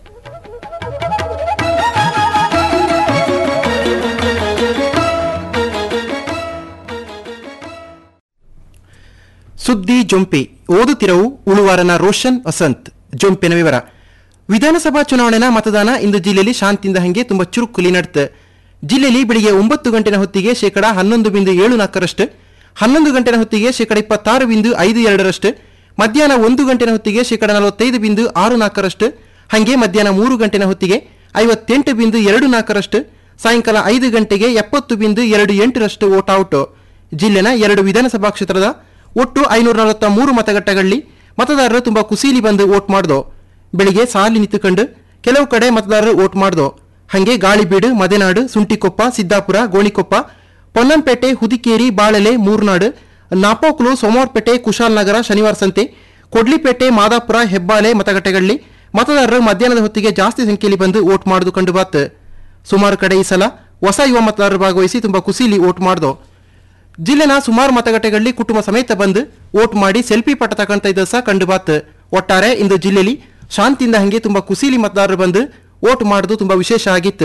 ಸುದ್ದಿ ಜೊಂಪೆ ಓದುತ್ತಿರವು ಉಳುವಾರನ ರೋಷನ್ ವಸಂತ್ ಜೊಂಪಿನ ವಿವರ ವಿಧಾನಸಭಾ ಚುನಾವಣೆನ ಮತದಾನ ಇಂದು ಜಿಲ್ಲೆಯಲ್ಲಿ ಶಾಂತಿಯಿಂದ ಹಂಗೆ ತುಂಬ ಚುರುಕುಲಿ ನಡೆತ ಜಿಲ್ಲೆಯಲ್ಲಿ ಬೆಳಿಗ್ಗೆ ಒಂಬತ್ತು ಗಂಟೆನ ಹೊತ್ತಿಗೆ ಶೇಕಡ ಹನ್ನೊಂದು ಬಿಂದು ಏಳು ನಾಲ್ಕರಷ್ಟು ಹನ್ನೊಂದು ಗಂಟೆನ ಹೊತ್ತಿಗೆ ಶೇಕಡ ಇಪ್ಪತ್ತಾರು ಬಿಂದು ಐದು ಎರಡರಷ್ಟು ಮಧ್ಯಾಹ್ನ ಒಂದು ಗಂಟೆನ ಹೊತ್ತಿಗೆ ಶೇಕಡ ನಲವತ್ತೈದು ಬಿಂದು ಆರು ನಾಲ್ಕರಷ್ಟು ಹಾಗೆ ಮಧ್ಯಾಹ್ನ ಮೂರು ಗಂಟೆನ ಹೊತ್ತಿಗೆ ಐವತ್ತೆಂಟು ಬಿಂದು ಎರಡು ನಾಲ್ಕರಷ್ಟು ಸಾಯಂಕಾಲ ಐದು ಗಂಟೆಗೆ ಎಪ್ಪತ್ತು ಬಿಂದು ಎರಡು ಎಂಟರಷ್ಟು ವೋಟ್ ಔಟ್ ಜಿಲ್ಲೆನ ಎರಡು ವಿಧಾನಸಭಾ ಕ್ಷೇತ್ರದ ಒಟ್ಟು ಐನೂರ ನಲವತ್ತ ಮೂರು ಮತಗಟ್ಟೆಗಳಲ್ಲಿ ಮತದಾರರು ತುಂಬಾ ಕುಸೀಲಿ ಬಂದು ವೋಟ್ ಮಾಡ್ದೋ ಬೆಳಿಗ್ಗೆ ಸಾಲಿ ನಿಂತುಕೊಂಡು ಕೆಲವು ಕಡೆ ಮತದಾರರು ವೋಟ್ ಮಾಡ್ದೋ ಹಂಗೆ ಗಾಳಿಬೀಡು ಮದೆನಾಡು ಸುಂಟಿಕೊಪ್ಪ ಸಿದ್ದಾಪುರ ಗೋಣಿಕೊಪ್ಪ ಪೊನ್ನಂಪೇಟೆ ಹುದಿಕೇರಿ ಬಾಳೆಲೆ ಮೂರ್ನಾಡು ನಾಪೋಕ್ಲು ಸೋಮವಾರಪೇಟೆ ಕುಶಾಲನಗರ ಶನಿವಾರ ಸಂತೆ ಕೊಡ್ಲಿಪೇಟೆ ಮಾದಾಪುರ ಹೆಬ್ಬಾಲೆ ಮತಗಟ್ಟೆಗಳಲ್ಲಿ ಮತದಾರರು ಮಧ್ಯಾಹ್ನದ ಹೊತ್ತಿಗೆ ಜಾಸ್ತಿ ಸಂಖ್ಯೆಯಲ್ಲಿ ಬಂದು ವೋಟ್ ಮಾಡುದು ಕಂಡು ಬಾತ್ ಸುಮಾರು ಕಡೆ ಈ ಸಲ ಹೊಸ ಯುವ ಮತದಾರರು ಭಾಗವಹಿಸಿ ತುಂಬಾ ಕುಸೀಲಿ ವೋಟ್ ಮಾಡ್ದೋ ಜಿಲ್ಲೆನ ಸುಮಾರು ಮತಗಟ್ಟೆಗಳಲ್ಲಿ ಕುಟುಂಬ ಸಮೇತ ಬಂದು ವೋಟ್ ಮಾಡಿ ಸೆಲ್ಫಿ ಪಟ್ಟ ತಗೊಂತ ಇದ್ದ ಸಹ ಕಂಡು ಬಾತ್ ಒಟ್ಟಾರೆ ಇಂದು ಜಿಲ್ಲೆಯಲ್ಲಿ ಶಾಂತಿಯಿಂದ ಹಂಗೆ ತುಂಬಾ ಕುಸೀಲಿ ಮತದಾರರು ಬಂದು ವೋಟ್ ಮಾಡೋದು ತುಂಬಾ ವಿಶೇಷ ಆಗಿತ್ತು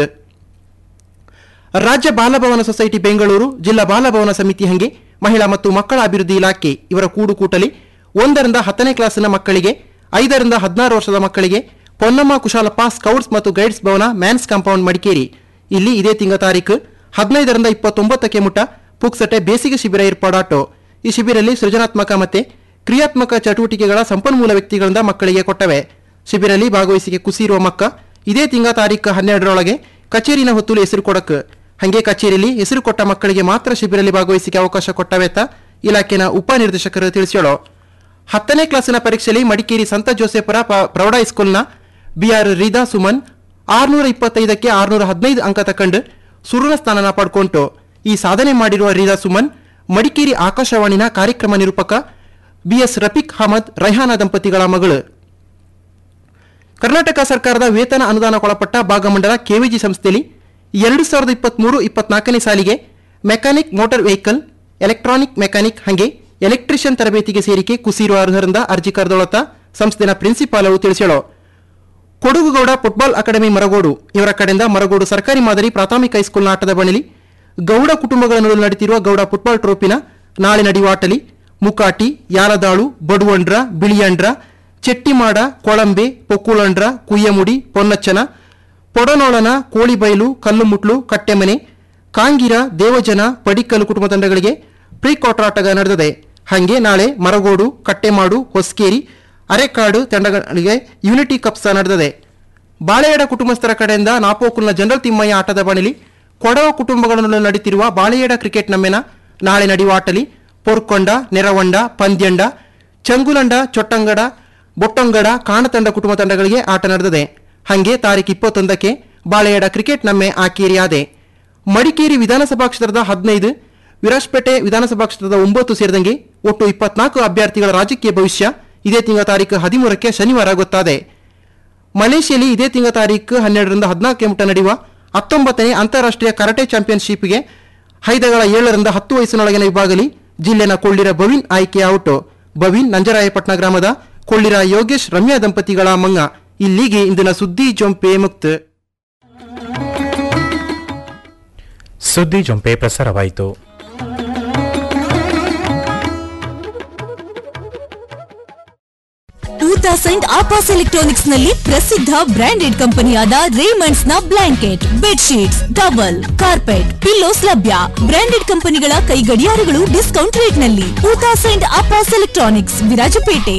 ರಾಜ್ಯ ಬಾಲಭವನ ಸೊಸೈಟಿ ಬೆಂಗಳೂರು ಜಿಲ್ಲಾ ಬಾಲಭವನ ಸಮಿತಿ ಹಂಗೆ ಮಹಿಳಾ ಮತ್ತು ಮಕ್ಕಳ ಅಭಿವೃದ್ಧಿ ಇಲಾಖೆ ಇವರ ಕೂಡುಕೂಟಲಿ ಒಂದರಿಂದ ಹತ್ತನೇ ಕ್ಲಾಸಿನ ಮಕ್ಕಳಿಗೆ ಐದರಿಂದ ಹದಿನಾರು ವರ್ಷದ ಮಕ್ಕಳಿಗೆ ಪೊನ್ನಮ್ಮ ಕುಶಾಲಪ್ಪ ಸ್ಕೌಟ್ಸ್ ಮತ್ತು ಗೈಡ್ಸ್ ಭವನ ಮ್ಯಾನ್ಸ್ ಕಾಂಪೌಂಡ್ ಮಡಿಕೇರಿ ಇಲ್ಲಿ ಇದೇ ತಿಂಗಳ ತಾರೀಕು ಹದಿನೈದರಿಂದ ಇಪ್ಪತ್ತೊಂಬತ್ತಕ್ಕೆ ಮುಟ ಪುಕ್ಸಟೆ ಬೇಸಿಗೆ ಶಿಬಿರ ಏರ್ಪಾಡಾಟೋ ಈ ಶಿಬಿರಲ್ಲಿ ಸೃಜನಾತ್ಮಕ ಮತ್ತೆ ಕ್ರಿಯಾತ್ಮಕ ಚಟುವಟಿಕೆಗಳ ಸಂಪನ್ಮೂಲ ವ್ಯಕ್ತಿಗಳಿಂದ ಮಕ್ಕಳಿಗೆ ಕೊಟ್ಟವೆ ಶಿಬಿರಲ್ಲಿ ಭಾಗವಹಿಸಿಕೆ ಕುಸಿರುವ ಮಕ್ಕ ಇದೇ ತಿಂಗಳ ತಾರೀಕು ಹನ್ನೆರಡರೊಳಗೆ ಕಚೇರಿನ ಹೊತ್ತುಲು ಹೆಸರು ಕೊಡಕ್ ಹಂಗೆ ಕಚೇರಿಯಲ್ಲಿ ಹೆಸರು ಕೊಟ್ಟ ಮಕ್ಕಳಿಗೆ ಮಾತ್ರ ಶಿಬಿರಲ್ಲಿ ಭಾಗವಹಿಸಿಕೆ ಅವಕಾಶ ಕೊಟ್ಟವೆತ್ತ ಇಲಾಖೆನ ಉಪನಿರ್ದೇಶಕರು ತಿಳಿಸ್ಯಾಳೋ ಹತ್ತನೇ ಕ್ಲಾಸಿನ ಪರೀಕ್ಷೆಯಲ್ಲಿ ಮಡಿಕೇರಿ ಸಂತ ಜೋಸೆಫರ ಪ- ಪ್ರೌಢ ಹೈಸ್ಕೂಲ್ನ ಬಿಆರ್ ರೀದಾ ಸುಮನ್ ಆರ್ನೂರ ಇಪ್ಪತ್ತೈದಕ್ಕೆ ಆರ್ನೂರ ಹದಿನೈದು ಅಂಕ ತಕೊಂಡು ಸುರುಳ ಸ್ಥಾನನ ಪಡ್ಕೊಂಟು ಈ ಸಾಧನೆ ಮಾಡಿರುವ ರೀದಾ ಸುಮನ್ ಮಡಿಕೇರಿ ಆಕಾಶವಾಣಿನ ಕಾರ್ಯಕ್ರಮ ನಿರೂಪಕ ಬಿಎಸ್ ರಫೀಕ್ ಅಹಮದ್ ರೈಹಾನ ದಂಪತಿಗಳ ಮಗಳು ಕರ್ನಾಟಕ ಸರ್ಕಾರದ ವೇತನ ಅನುದಾನಕ್ಕೊಳಪಟ್ಟ ಭಾಗಮಂಡಲ ಕೆವಿಜಿ ಸಂಸ್ಥೆಯಲ್ಲಿ ಎರಡು ಸಾವಿರದ ಇಪ್ಪತ್ಮೂರು ಇಪ್ಪತ್ನಾಲ್ಕನೇ ಸಾಲಿಗೆ mechanic motor vehicle electronic mechanic ಹಾಗೆ ಎಲೆಕ್ಟ್ರಿಷಿಯನ್ ತರಬೇತಿಗೆ ಸೇರಿಕೆ ಕುಸಿರುವ ಅರ್ಹರಿಂದ ಅರ್ಜಿ ಕರೆದೊಳತ ಸಂಸ್ಥೆನ ಪ್ರಿನ್ಸಿಪಾಲ್ ಅವರು ತಿಳಿಸ್ಯಾಳೋ ಕೊಡಗುಗೌಡ ಫುಟ್ಬಾಲ್ ಅಕಾಡೆಮಿ ಮರಗೋಡು ಇವರ ಕಡೆಯಿಂದ ಮರಗೋಡು ಸರ್ಕಾರಿ ಮಾದರಿ ಪ್ರಾಥಮಿಕ ಹೈಸ್ಕೂಲ್ನ ಆಟದ ಬಣಿಲಿ ಗೌಡ ಕುಟುಂಬಗಳ ನಡುವೆ ನಡೀತಿರುವ ಗೌಡ ಫುಟ್ಬಾಲ್ ಟ್ರೋಫಿನ ನಾಳೆ ನಡೆಯುವ ಆಟಲಿ ಮುಕಾಟಿ ಯಾಲದಾಳು ಬಡುವಂಡ್ರ ಬಿಳಿಯಂಡ್ರ ಚೆಟ್ಟಿಮಾಡ ಕೊಳಂಬೆ ಪೊಕ್ಕುಳಂಡ್ರ ಕುಯ್ಯಮುಡಿ ಪೊನ್ನಚ್ಚನ ಪೊಡನೋಳನ ಕೋಳಿಬೈಲು ಕಲ್ಲುಮುಟ್ಲು ಕಟ್ಟೆಮನೆ ಕಾಂಗಿರ ದೇವಜನ ಪಡಿಕ್ಕಲು ಕುಟುಂಬ ತಂಡಗಳಿಗೆ ಪ್ರೀ ಕ್ವಾರ್ಟರ್ ಆಟಗ ನಡೆದಿದೆ ಹಾಗೆ ನಾಳೆ ಮರಗೋಡು ಕಟ್ಟೆಮಾಡು ಹೊಸಕೇರಿ ಅರೆಕಾಡು ತಂಡಗಳಿಗೆ ಯೂನಿಟಿ ಕಪ್ ಸಹ ನಡೆದಿದೆ ಬಾಳೆಯಡ ಕುಟುಂಬಸ್ಥರ ಕಡೆಯಿಂದ ನಾಪೋಕುಲ್ನ ಜನರಲ್ ತಿಮ್ಮಯ್ಯ ಆಟದ ಬಣಿಲಿ ಕೊಡವ ಕುಟುಂಬಗಳನ್ನು ನಡೀತಿರುವ ಬಾಳೆಯಡ ಕ್ರಿಕೆಟ್ ನಮ್ಮೆನ ನಾಳೆ ನಡೆಯುವ ಆಟಲಿ ಪೊರ್ಕೊಂಡ ನೆರವಂಡ ಪಂದ್ಯಂಡ ಚಂಗುಲಂಡ ಚೊಟ್ಟಂಗಡ ಬೊಟ್ಟಂಗಡ ಕಾಣತಂಡ ಕುಟುಂಬ ತಂಡಗಳಿಗೆ ಆಟ ನಡೆದಿದೆ ಹಾಗೆ ತಾರೀಕು ಇಪ್ಪತ್ತೊಂದಕ್ಕೆ ಬಾಳೆಯಡ ಕ್ರಿಕೆಟ್ ನಮ್ಮೆ ಆಕೇರಿಯಾದೆ ಮಡಿಕೇರಿ ವಿಧಾನಸಭಾ ಕ್ಷೇತ್ರದ ಹದಿನೈದು ವಿರಾಜ್ಪೇಟೆ ವಿಧಾನಸಭಾ ಕ್ಷೇತ್ರದ ಒಂಬತ್ತು ಸೇರಿದಂಗೆ ಒಟ್ಟು ಇಪ್ಪತ್ನಾಲ್ಕು ಅಭ್ಯರ್ಥಿಗಳ ರಾಜಕೀಯ ಭವಿಷ್ಯ ಇದೇ ತಿಂಗಳ ತಾರೀಕು ಹದಿಮೂರಕ್ಕೆ ಶನಿವಾರ ಗೊತ್ತಾದೆ ಮಲೇಷ್ಯಾಲಿ ಇದೇ ತಿಂಗಳ ತಾರೀಕು ಹನ್ನೆರಡರಿಂದ ಹದಿನಾಲ್ಕು ಮುಟ ನಡೆಯುವ ಹತ್ತೊಂಬತ್ತನೇ ಅಂತಾರಾಷ್ಟ್ರೀಯ ಕರಾಟೆ ಚಾಂಪಿಯನ್ಶಿಪ್ಗೆ ಹೈದಗಳ ಏಳರಿಂದ ಹತ್ತು ವಯಸ್ಸಿನೊಳಗಿನ ವಿಭಾಗಲಿ ಜಿಲ್ಲೆನ ಕೊಳ್ಳಿರ ಬವಿನ್ ಆಯ್ಕೆ ಔಟ್ ಬವಿನ್ ನಂಜರಾಯಪಟ್ಟಣ ಗ್ರಾಮದ ಕೊಳ್ಳಿರ ಯೋಗೇಶ್ ರಮ್ಯಾ ದಂಪತಿಗಳ ಮಂಗ ಇಲ್ಲಿಗೆ ಇಂದಿನ ಸುದ್ದಿ ಜೊಂಪೆ ಮುಕ್ತ ಸುದ್ದಿ ಜೊಂಪೆ ಪ್ರಸಾರವಾಯಿತು ಟೂ ತೌಸಂಡ್ ಆಪಾಸ್ ಎಲೆಕ್ಟ್ರಾನಿಕ್ಸ್ ನಲ್ಲಿ ಪ್ರಸಿದ್ಧ ಬ್ರಾಂಡೆಡ್ ಕಂಪನಿಯಾದ ರೇಮಂಡ್ಸ್ ನ blanket bedsheets towel carpet pillows ಲಭ್ಯ ಬ್ರಾಂಡೆಡ್ ಕಂಪನಿಗಳ ಕೈ ಗಡಿಯಾರಗಳು ಡಿಸ್ಕೌಂಟ್ ರೇಟ್ ನಲ್ಲಿ two thousand Apas electronics Virajpet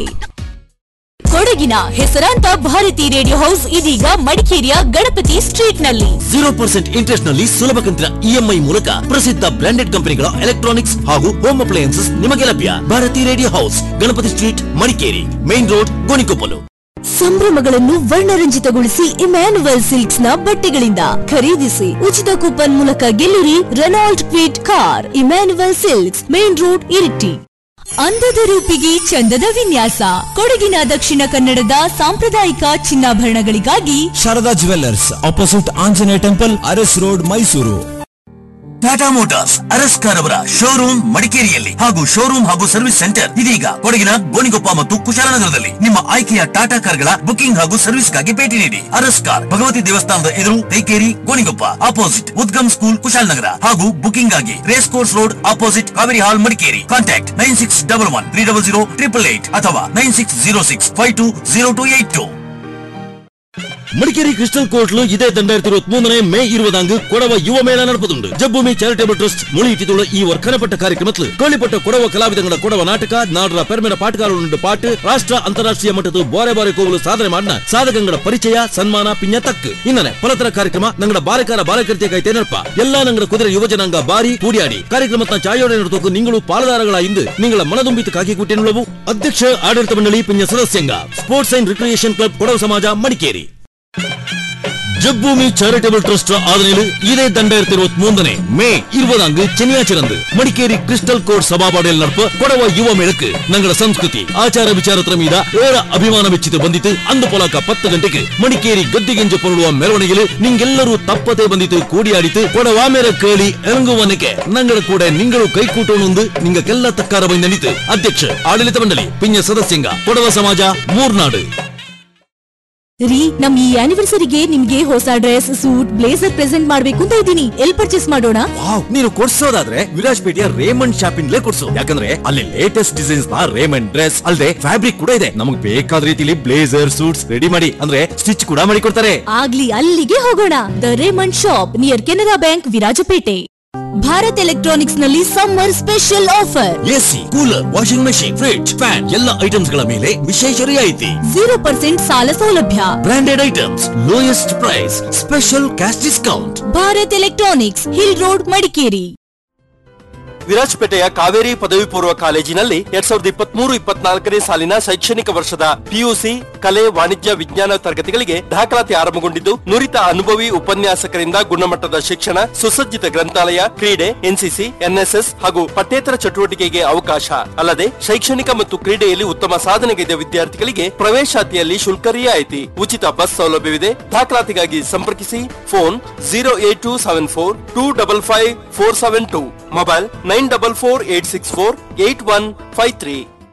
ಕೊಡಗಿನ ಹೆಸರಾಂತ ಭಾರತಿ ರೇಡಿಯೋ ಹೌಸ್ ಇದೀಗ ಮಡಿಕೇರಿಯ ಗಣಪತಿ ಸ್ಟ್ರೀಟ್ ನಲ್ಲಿ ಜೀರೋ ಪರ್ಸೆಂಟ್ ಇಂಟ್ರೆಸ್ಟ್ ನಲ್ಲಿ ಸುಲಭ ಕಂತಿನ ಇಎಂಐ ಮೂಲಕ ಪ್ರಸಿದ್ಧ ಬ್ರಾಂಡೆಡ್ ಕಂಪನಿಗಳ ಎಲೆಕ್ಟ್ರಾನಿಕ್ಸ್ ಹಾಗೂ ಹೋಮ್ ಅಪ್ಲಯನ್ಸಸ್ ನಿಮಗೆ ಲಭ್ಯ Bharati radio house Ganapati street Madikeri main road Gonikoppal ಸಂಭ್ರಮಗಳನ್ನು ವರ್ಣರಂಜಿತಗೊಳಿಸಿ ಇಮ್ಯಾನುವಲ್ ಸಿಲ್ಕ್ಸ್ ನ ಬಟ್ಟೆಗಳಿಂದ ಖರೀದಿಸಿ ಉಚಿತ ಕೂಪನ್ ಮೂಲಕ ಗೆಲ್ಲುರಿ Renault Kwid car Emmanuel silks main road ಇರಿಟಿ ಅಂದದ ರೂಪಿಗೆ ಚಂದದ ವಿನ್ಯಾಸ ಕೊಡಗಿನ ದಕ್ಷಿಣ ಕನ್ನಡದ ಸಾಂಪ್ರದಾಯಿಕ ಚಿನ್ನಾಭರಣಗಳಿಗಾಗಿ Sharada jewellers opposite Anjaneya temple Aras road Mysuru Tata motors Araskar ಅವರ ಶೋರೂಮ್ ಮಡಿಕೇರಿಯಲ್ಲಿ ಹಾಗೂ ಶೋರೂಮ್ ಹಾಗೂ ಸರ್ವಿಸ್ ಸೆಂಟರ್ ಇದೀಗ ಕೊಡಗಿನ ಗೋಣಿಗೊಪ್ಪ ಮತ್ತು ಕುಶಾಲನಗರದಲ್ಲಿ ನಿಮ್ಮ ಆಯ್ಕೆಯ ಟಾಟಾ ಕಾರ್ಗಳ ಬುಕಿಂಗ್ ಹಾಗೂ ಸರ್ವಿಸ್ಗಾಗಿ ಭೇಟಿ ನೀಡಿ ಅರಸ್ಕಾರ್ ಭಗವತಿ ದೇವಸ್ಥಾನದ ಎದುರು ತೈಕೇರಿ ಗೋಣಿಗೊಪ್ಪ ಅಪೋಸಿಟ್ ಉದ್ಗಮ್ ಸ್ಕೂಲ್ ಕುಶಾಲನಗರ ಹಾಗೂ ಬುಕಿಂಗ್ ಆಗಿ race course road opposite Kaveri hall Madikeri contact nine six double one three double zero triple eight ಅಥವಾ nine six zero six five two zero two eight two Madikeri crystal ಕೋರ್ಟ್ಲು ಇದೇ രണ്ടായിരത്തി ഇരുപത്തി മൂന്നിന് മെയ് ഇരുപതാങ്ക് കൊടവ യുവമേള നടപ്പുന്നുണ്ട് ജബ്ഭൂമി ചാരിറ്റബിൾ ട്രസ്റ്റ് മുളിയിട്ടിട്ടുള്ള ഈ വർക്കനപ്പെട്ട കാര്യക്ರಮത്തിൽ ಕೇಳಿಪಟ್ಟ ಕೊಡವ ಕಲಾವಿದಗಳ ಕೊಡವ ನಾಟಕ ನಾಡರ ಪೆರ್ಮೆನ ಪಾಟಗಾರರುಂಡು ಪಾಟ್ ರಾಷ್ಟ್ರ ಅಂತಾರಾಷ್ಟ್ರೀಯ ಮಟ್ಟದ ಬಾರೆ ಬಾರೆ ಕೋವಲು ಸಾಧನೆ ಮಾಡಿನ ಸಾಧಕಂಗಳ ಪರಿಚಯ ಸನ್ಮಾನ ಪಿಂಜ ತಕ್ ಇನ್ನನೆ ಫಲತರ ಕಾರ್ಯಕ್ರಮ ನಂಗಡ ಬಾರಕಾರ ಬಾರಕರ್ತಿಯ ಕೈ ತೆನರ್ಪ ಎಲ್ಲಾ ನಂಗಡ ಕುದುರೆ ಯುವಜನಾಂಗ ಬಾರಿ ಕೂಡಿಯಾಡಿ ಕಾರ್ಯಕ್ರಮದ ಚಾಯೋಡೆ ನಡೆದೋಕು ನಿಂಗಳು ಪಾಲುದಾರಗಳ ಇಂದು ನಿಂಗಳ ಮನದುಂಬಿತ ಕಾಕಿ ಕುಟ್ಟಿನುಳವು ಅಧ್ಯಕ್ಷ ಆಡಳಿತ ಮಂಡಳಿ ಪಿಂಜ ಸದಸ್ಯಂಗ sports and recreation club Kodava ಸಮಾಜ ಮಡಿಕೇರಿ ജബ്ഭൂമി ചാരിറ്റബിൾ ട്രസ്റ്റ് ആദരയിൽ ഇതേ രണ്ടായിരത്തി ഇരുപത്തി മൂന്നിന് മെയ് ഇരുപതാങ്ക് ശനിയാഴ്ച മടിക്കേരി ക്രിസ്റ്റൽ കോഡ് ಸಭಾಪಾಡಿಯಲ್ಲಿ ನಡಪ ಕೊಡವ ಯುವ ಮೇಳಕ್ಕೆ ನಂಗಡ ಸಂಸ್ಕೃತಿ ಆಚಾರ ವಿಚಾರತ್ರ ಮೀದ ಏರ ಅಭಿಮಾನ ವೆಚ್ಚಿತು ಬಂದಿತ್ತು ಅಂದು ಪೊಲಕ ಪತ್ತು ಗಂಟೆಗೆ ಮಡಿಕೇರಿ ಗದ್ದಿಗೆಂಜ ಪೊರಳುವ ಮೆರವಣಿಗೆಲು ನಿಂಗೆಲ್ಲರೂ ತಪ್ಪದೆ ಬಂದಿತ್ತು ಕೂಡಿಯಾಡಿತು ಕೊಡವ ಮೇರ ಕೇಳಿ ಇರಂಗುವನಕ್ಕೆ ನಂಗಡ ಕೂಡ ನಿಂಗಳು ಕೈಕೂಟೋಣೊಂದು ನಿಂಗಕ್ಕೆಲ್ಲ ತಕ್ಕಾರ ಬಂದನಿತು ಅಧ್ಯಕ್ಷ ಆಡಳಿತ ಮಂಡಳಿ ಪಿಂಜ ಸದಸ್ಯಂಗ ಕೊಡವ ಸಮಾಜ ಮೂರ್ನಾಡು ರೀ ನಮ್ ಈ ಆನಿವರ್ಸರಿಗೆ ನಿಮ್ಗೆ ಹೊಸ ಡ್ರೆಸ್ ಸೂಟ್ ಬ್ಲೇಸರ್ ಪ್ರೆಸೆಂಟ್ ಮಾಡ್ಬೇಕು ಅಂತ ಇದ್ದೀನಿ ಎಲ್ ಪರ್ಚೇಸ್ ಮಾಡೋಣ ವಾವ್ ನೀನು ಕೊಡ್ಸೋದಾದ್ರೆ ವಿರಾಜ್ಪೇಟೆಯ ರೇಮಂಡ್ ಶಾಪಿಂಗ್ಲೇ ಕೊಡ್ಸು ಯಾಕಂದ್ರೆ ಅಲ್ಲಿ ಲೇಟೆಸ್ಟ್ ಡಿಸೈನ್ಸ್ ನ ರೇಮಂಡ್ ಡ್ರೆಸ್ ಅಲ್ಲದೆ ಫ್ಯಾಬ್ರಿಕ್ ಕೂಡ ಇದೆ ನಮಗೆ ಬೇಕಾದ ರೀತಿಲಿ ಬ್ಲೇಸರ್ ಸೂಟ್ಸ್ ರೆಡಿ ಮಾಡಿ ಅಂದ್ರೆ ಸ್ಟಿಚ್ ಕೂಡ ಮಾಡಿ ಕೊಡ್ತಾರೆ ಆಗ್ಲಿ ಅಲ್ಲಿಗೆ ಹೋಗೋಣ the Raymond shop near Canara bank Virajpet Bharat electronics ನಲ್ಲಿ summer special offer AC cooler washing machine fridge fan ಎಲ್ಲ ಐಟಮ್ಸ್ ಗಳ ಮೇಲೆ ವಿಶೇಷ ರಿಯಾಯಿತಿ ಜೀರೋ ಪರ್ಸೆಂಟ್ ಸಾಲ ಸೌಲಭ್ಯ branded items lowest price special cash discount Bharat electronics hill road Madikeri ವಿರಾಜಪೇಟೆಯ ಕಾವೇರಿ ಪದವಿ ಪೂರ್ವ ಕಾಲೇಜಿನಲ್ಲಿ ಎರಡ್ ಸಾವಿರದ ಇಪ್ಪತ್ತ್ ಮೂರು ಇಪ್ಪತ್ನಾಲ್ಕನೇ ಸಾಲಿನ ಶೈಕ್ಷಣಿಕ ವರ್ಷದ ಪಿಯುಸಿ ಕಲೆ ವಾಣಿಜ್ಯ ವಿಜ್ಞಾನ ತರಗತಿಗಳಿಗೆ ದಾಖಲಾತಿ ಆರಂಭಗೊಂಡಿದ್ದು ನುರಿತ ಅನುಭವಿ ಉಪನ್ಯಾಸಕರಿಂದ ಗುಣಮಟ್ಟದ ಶಿಕ್ಷಣ ಸುಸಜ್ಜಿತ ಗ್ರಂಥಾಲಯ ಕ್ರೀಡೆ ಎನ್ಸಿಸಿ ಎನ್ಎಸ್ಎಸ್ ಹಾಗೂ ಪಠ್ಯೇತರ ಚಟುವಟಿಕೆಗೆ ಅವಕಾಶ ಅಲ್ಲದೆ ಶೈಕ್ಷಣಿಕ ಮತ್ತು ಕ್ರೀಡೆಯಲ್ಲಿ ಉತ್ತಮ ಸಾಧನೆಗೈದ ವಿದ್ಯಾರ್ಥಿಗಳಿಗೆ ಪ್ರವೇಶಾತಿಯಲ್ಲಿ ಶುಲ್ಕ ರಿಯಾಯಿತಿ ಉಚಿತ ಬಸ್ ಸೌಲಭ್ಯವಿದೆ ದಾಖಲಾತಿಗಾಗಿ ಸಂಪರ್ಕಿಸಿ phone zero eight two seven four two double five four seven two mobile nine double four eight six four eight one five three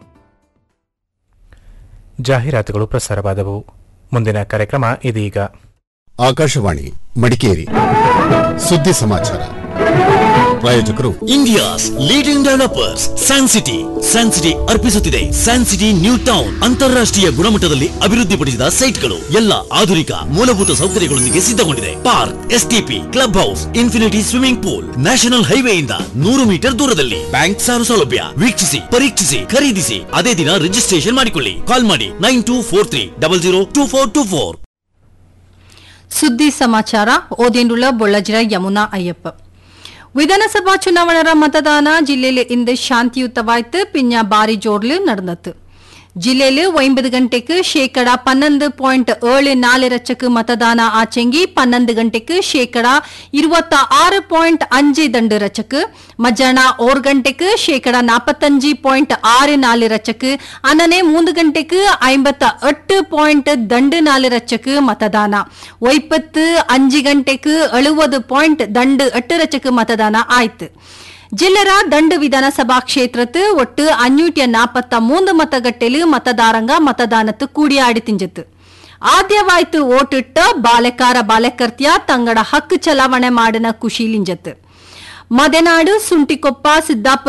ಜಾಹೀರಾತುಗಳು ಪ್ರಸಾರವಾದವು ಮುಂದಿನ ಕಾರ್ಯಕ್ರಮ ಇದೀಗ ಆಕಾಶವಾಣಿ ಮಡಿಕೇರಿ ಸುದ್ದಿ ಸಮಾಚಾರ ಪ್ರಾಯೋಜಕರು India's leading developers Sun City Sun City ಅರ್ಪಿಸುತ್ತಿದೆ ಸ್ಯಾನ್ ಸಿಟಿ ನ್ಯೂ ಟೌನ್ ಅಂತಾರಾಷ್ಟ್ರೀಯ ಗುಣಮಟ್ಟದಲ್ಲಿ ಅಭಿವೃದ್ಧಿಪಡಿಸಿದ ಸೈಟ್ಗಳು ಎಲ್ಲ ಆಧುನಿಕ ಮೂಲಭೂತ ಸೌಕರ್ಯಗಳೊಂದಿಗೆ ಸಿದ್ಧಗೊಂಡಿದೆ park STP club house infinity swimming pool national ಹೈವೇಯಿಂದ ನೂರು ಮೀಟರ್ ದೂರದಲ್ಲಿ ಬ್ಯಾಂಕ್ ಸಾಲ ಸೌಲಭ್ಯ ವೀಕ್ಷಿಸಿ ಪರೀಕ್ಷಿಸಿ ಖರೀದಿಸಿ ಅದೇ ದಿನ ರಿಜಿಸ್ಟ್ರೇಷನ್ ಮಾಡಿಕೊಳ್ಳಿ ಕಾಲ್ ಮಾಡಿ nine two four three double zero two four two four ಸುದ್ದಿ ಸಮಾಚಾರ ಓದೇಂಡುಳ ಬೊಳ್ಳಜಿರ ಯಮುನಾ ಅಯ್ಯಪ್ಪ ವಿಧಾನಸಭಾ ಚುನಾವಣೆರ ಮತದಾನ ಜಿಲ್ಲೆಯಲ್ಲಿ ಇಂದು ಶಾಂತಿಯುತವಾಯ್ತು ಪಿಂಜ ಬಾರಿ ಜೋಡ್ಲು நடந்தது ಜಿಲ್ಲೆಯಲ್ಲಿ ಒಂಬತ್ತು ಗಂಟೆಗೆ ಶೇಕಡ ಪನ್ನೊಂದು ಪಾಯಿಂಟ್ ಏಳು ನಾല് ಲಕ್ಷಕ್ಕೆ ಮತದಾನ ಆಚೆಂಗಿ ಪನ್ನೊಂದು ಗಂಟೆಗೆ ಶೇಕಡ ഇരുപത്തി ആറ് പോയിന്റ് അഞ്ച് ദണ്ട് രച്ചക്ക് മധ്യാഹ്ന ഓർ ഗಂಟೆക്ക് ಶೇಕಡ ನಾಪತ್ತಂಜಿ ಪಾಯಿಂಟ್ ಆರು ನಾല് ರಚಕ್ ಅನ್ನನೆ ಮೂಂದು ಗಂಟೆಗೆ ಐಂಬತ್ತ ಎಟ್ಟು ಪಾಯಿಂಟ್ ದಂಡು ನಾല് ರಚಕ್ ಮತದಾನ ಒಯ್ಪತ್ತು ಅಂಜು ಗಂಟೆಗೆ ಎಳುವದು ಪಾಯಿಂಟ್ ದಂಡು ಎಟ್ಟು ರಚಕ್ ಮತದಾನ ಆಯ್ತು ಜಿಲ್ಲೆರ ದಂಡು ವಿಧಾನಸಭಾ ಕ್ಷೇತ್ರത്ത് ಒಟ್ಟು അഞ്ഞൂറ്റി നാപ്പത്ത മൂന്ന് മതഗട്ടില് മതദാരംഗ മതദാനത്ത് കൂടിയാടി തിഞ്ചത്ത് ಆದ್ಯವಾಯ್ತು ಓಟಿಟ್ಟ ಬಾಲೆಕಾರ ಬಾಲೆಕರ್ತ್ಯ ತಂಗಡ ಹಕ್ಕು ಚಲಾವಣೆ ಮಾಡಿನ ಖುಷಿಲಿಂಜತ್ ಮದೆನಾಡು ಸುಂಟಿಕೊಪ್ಪ ಸಿದ್ದಾಪುರ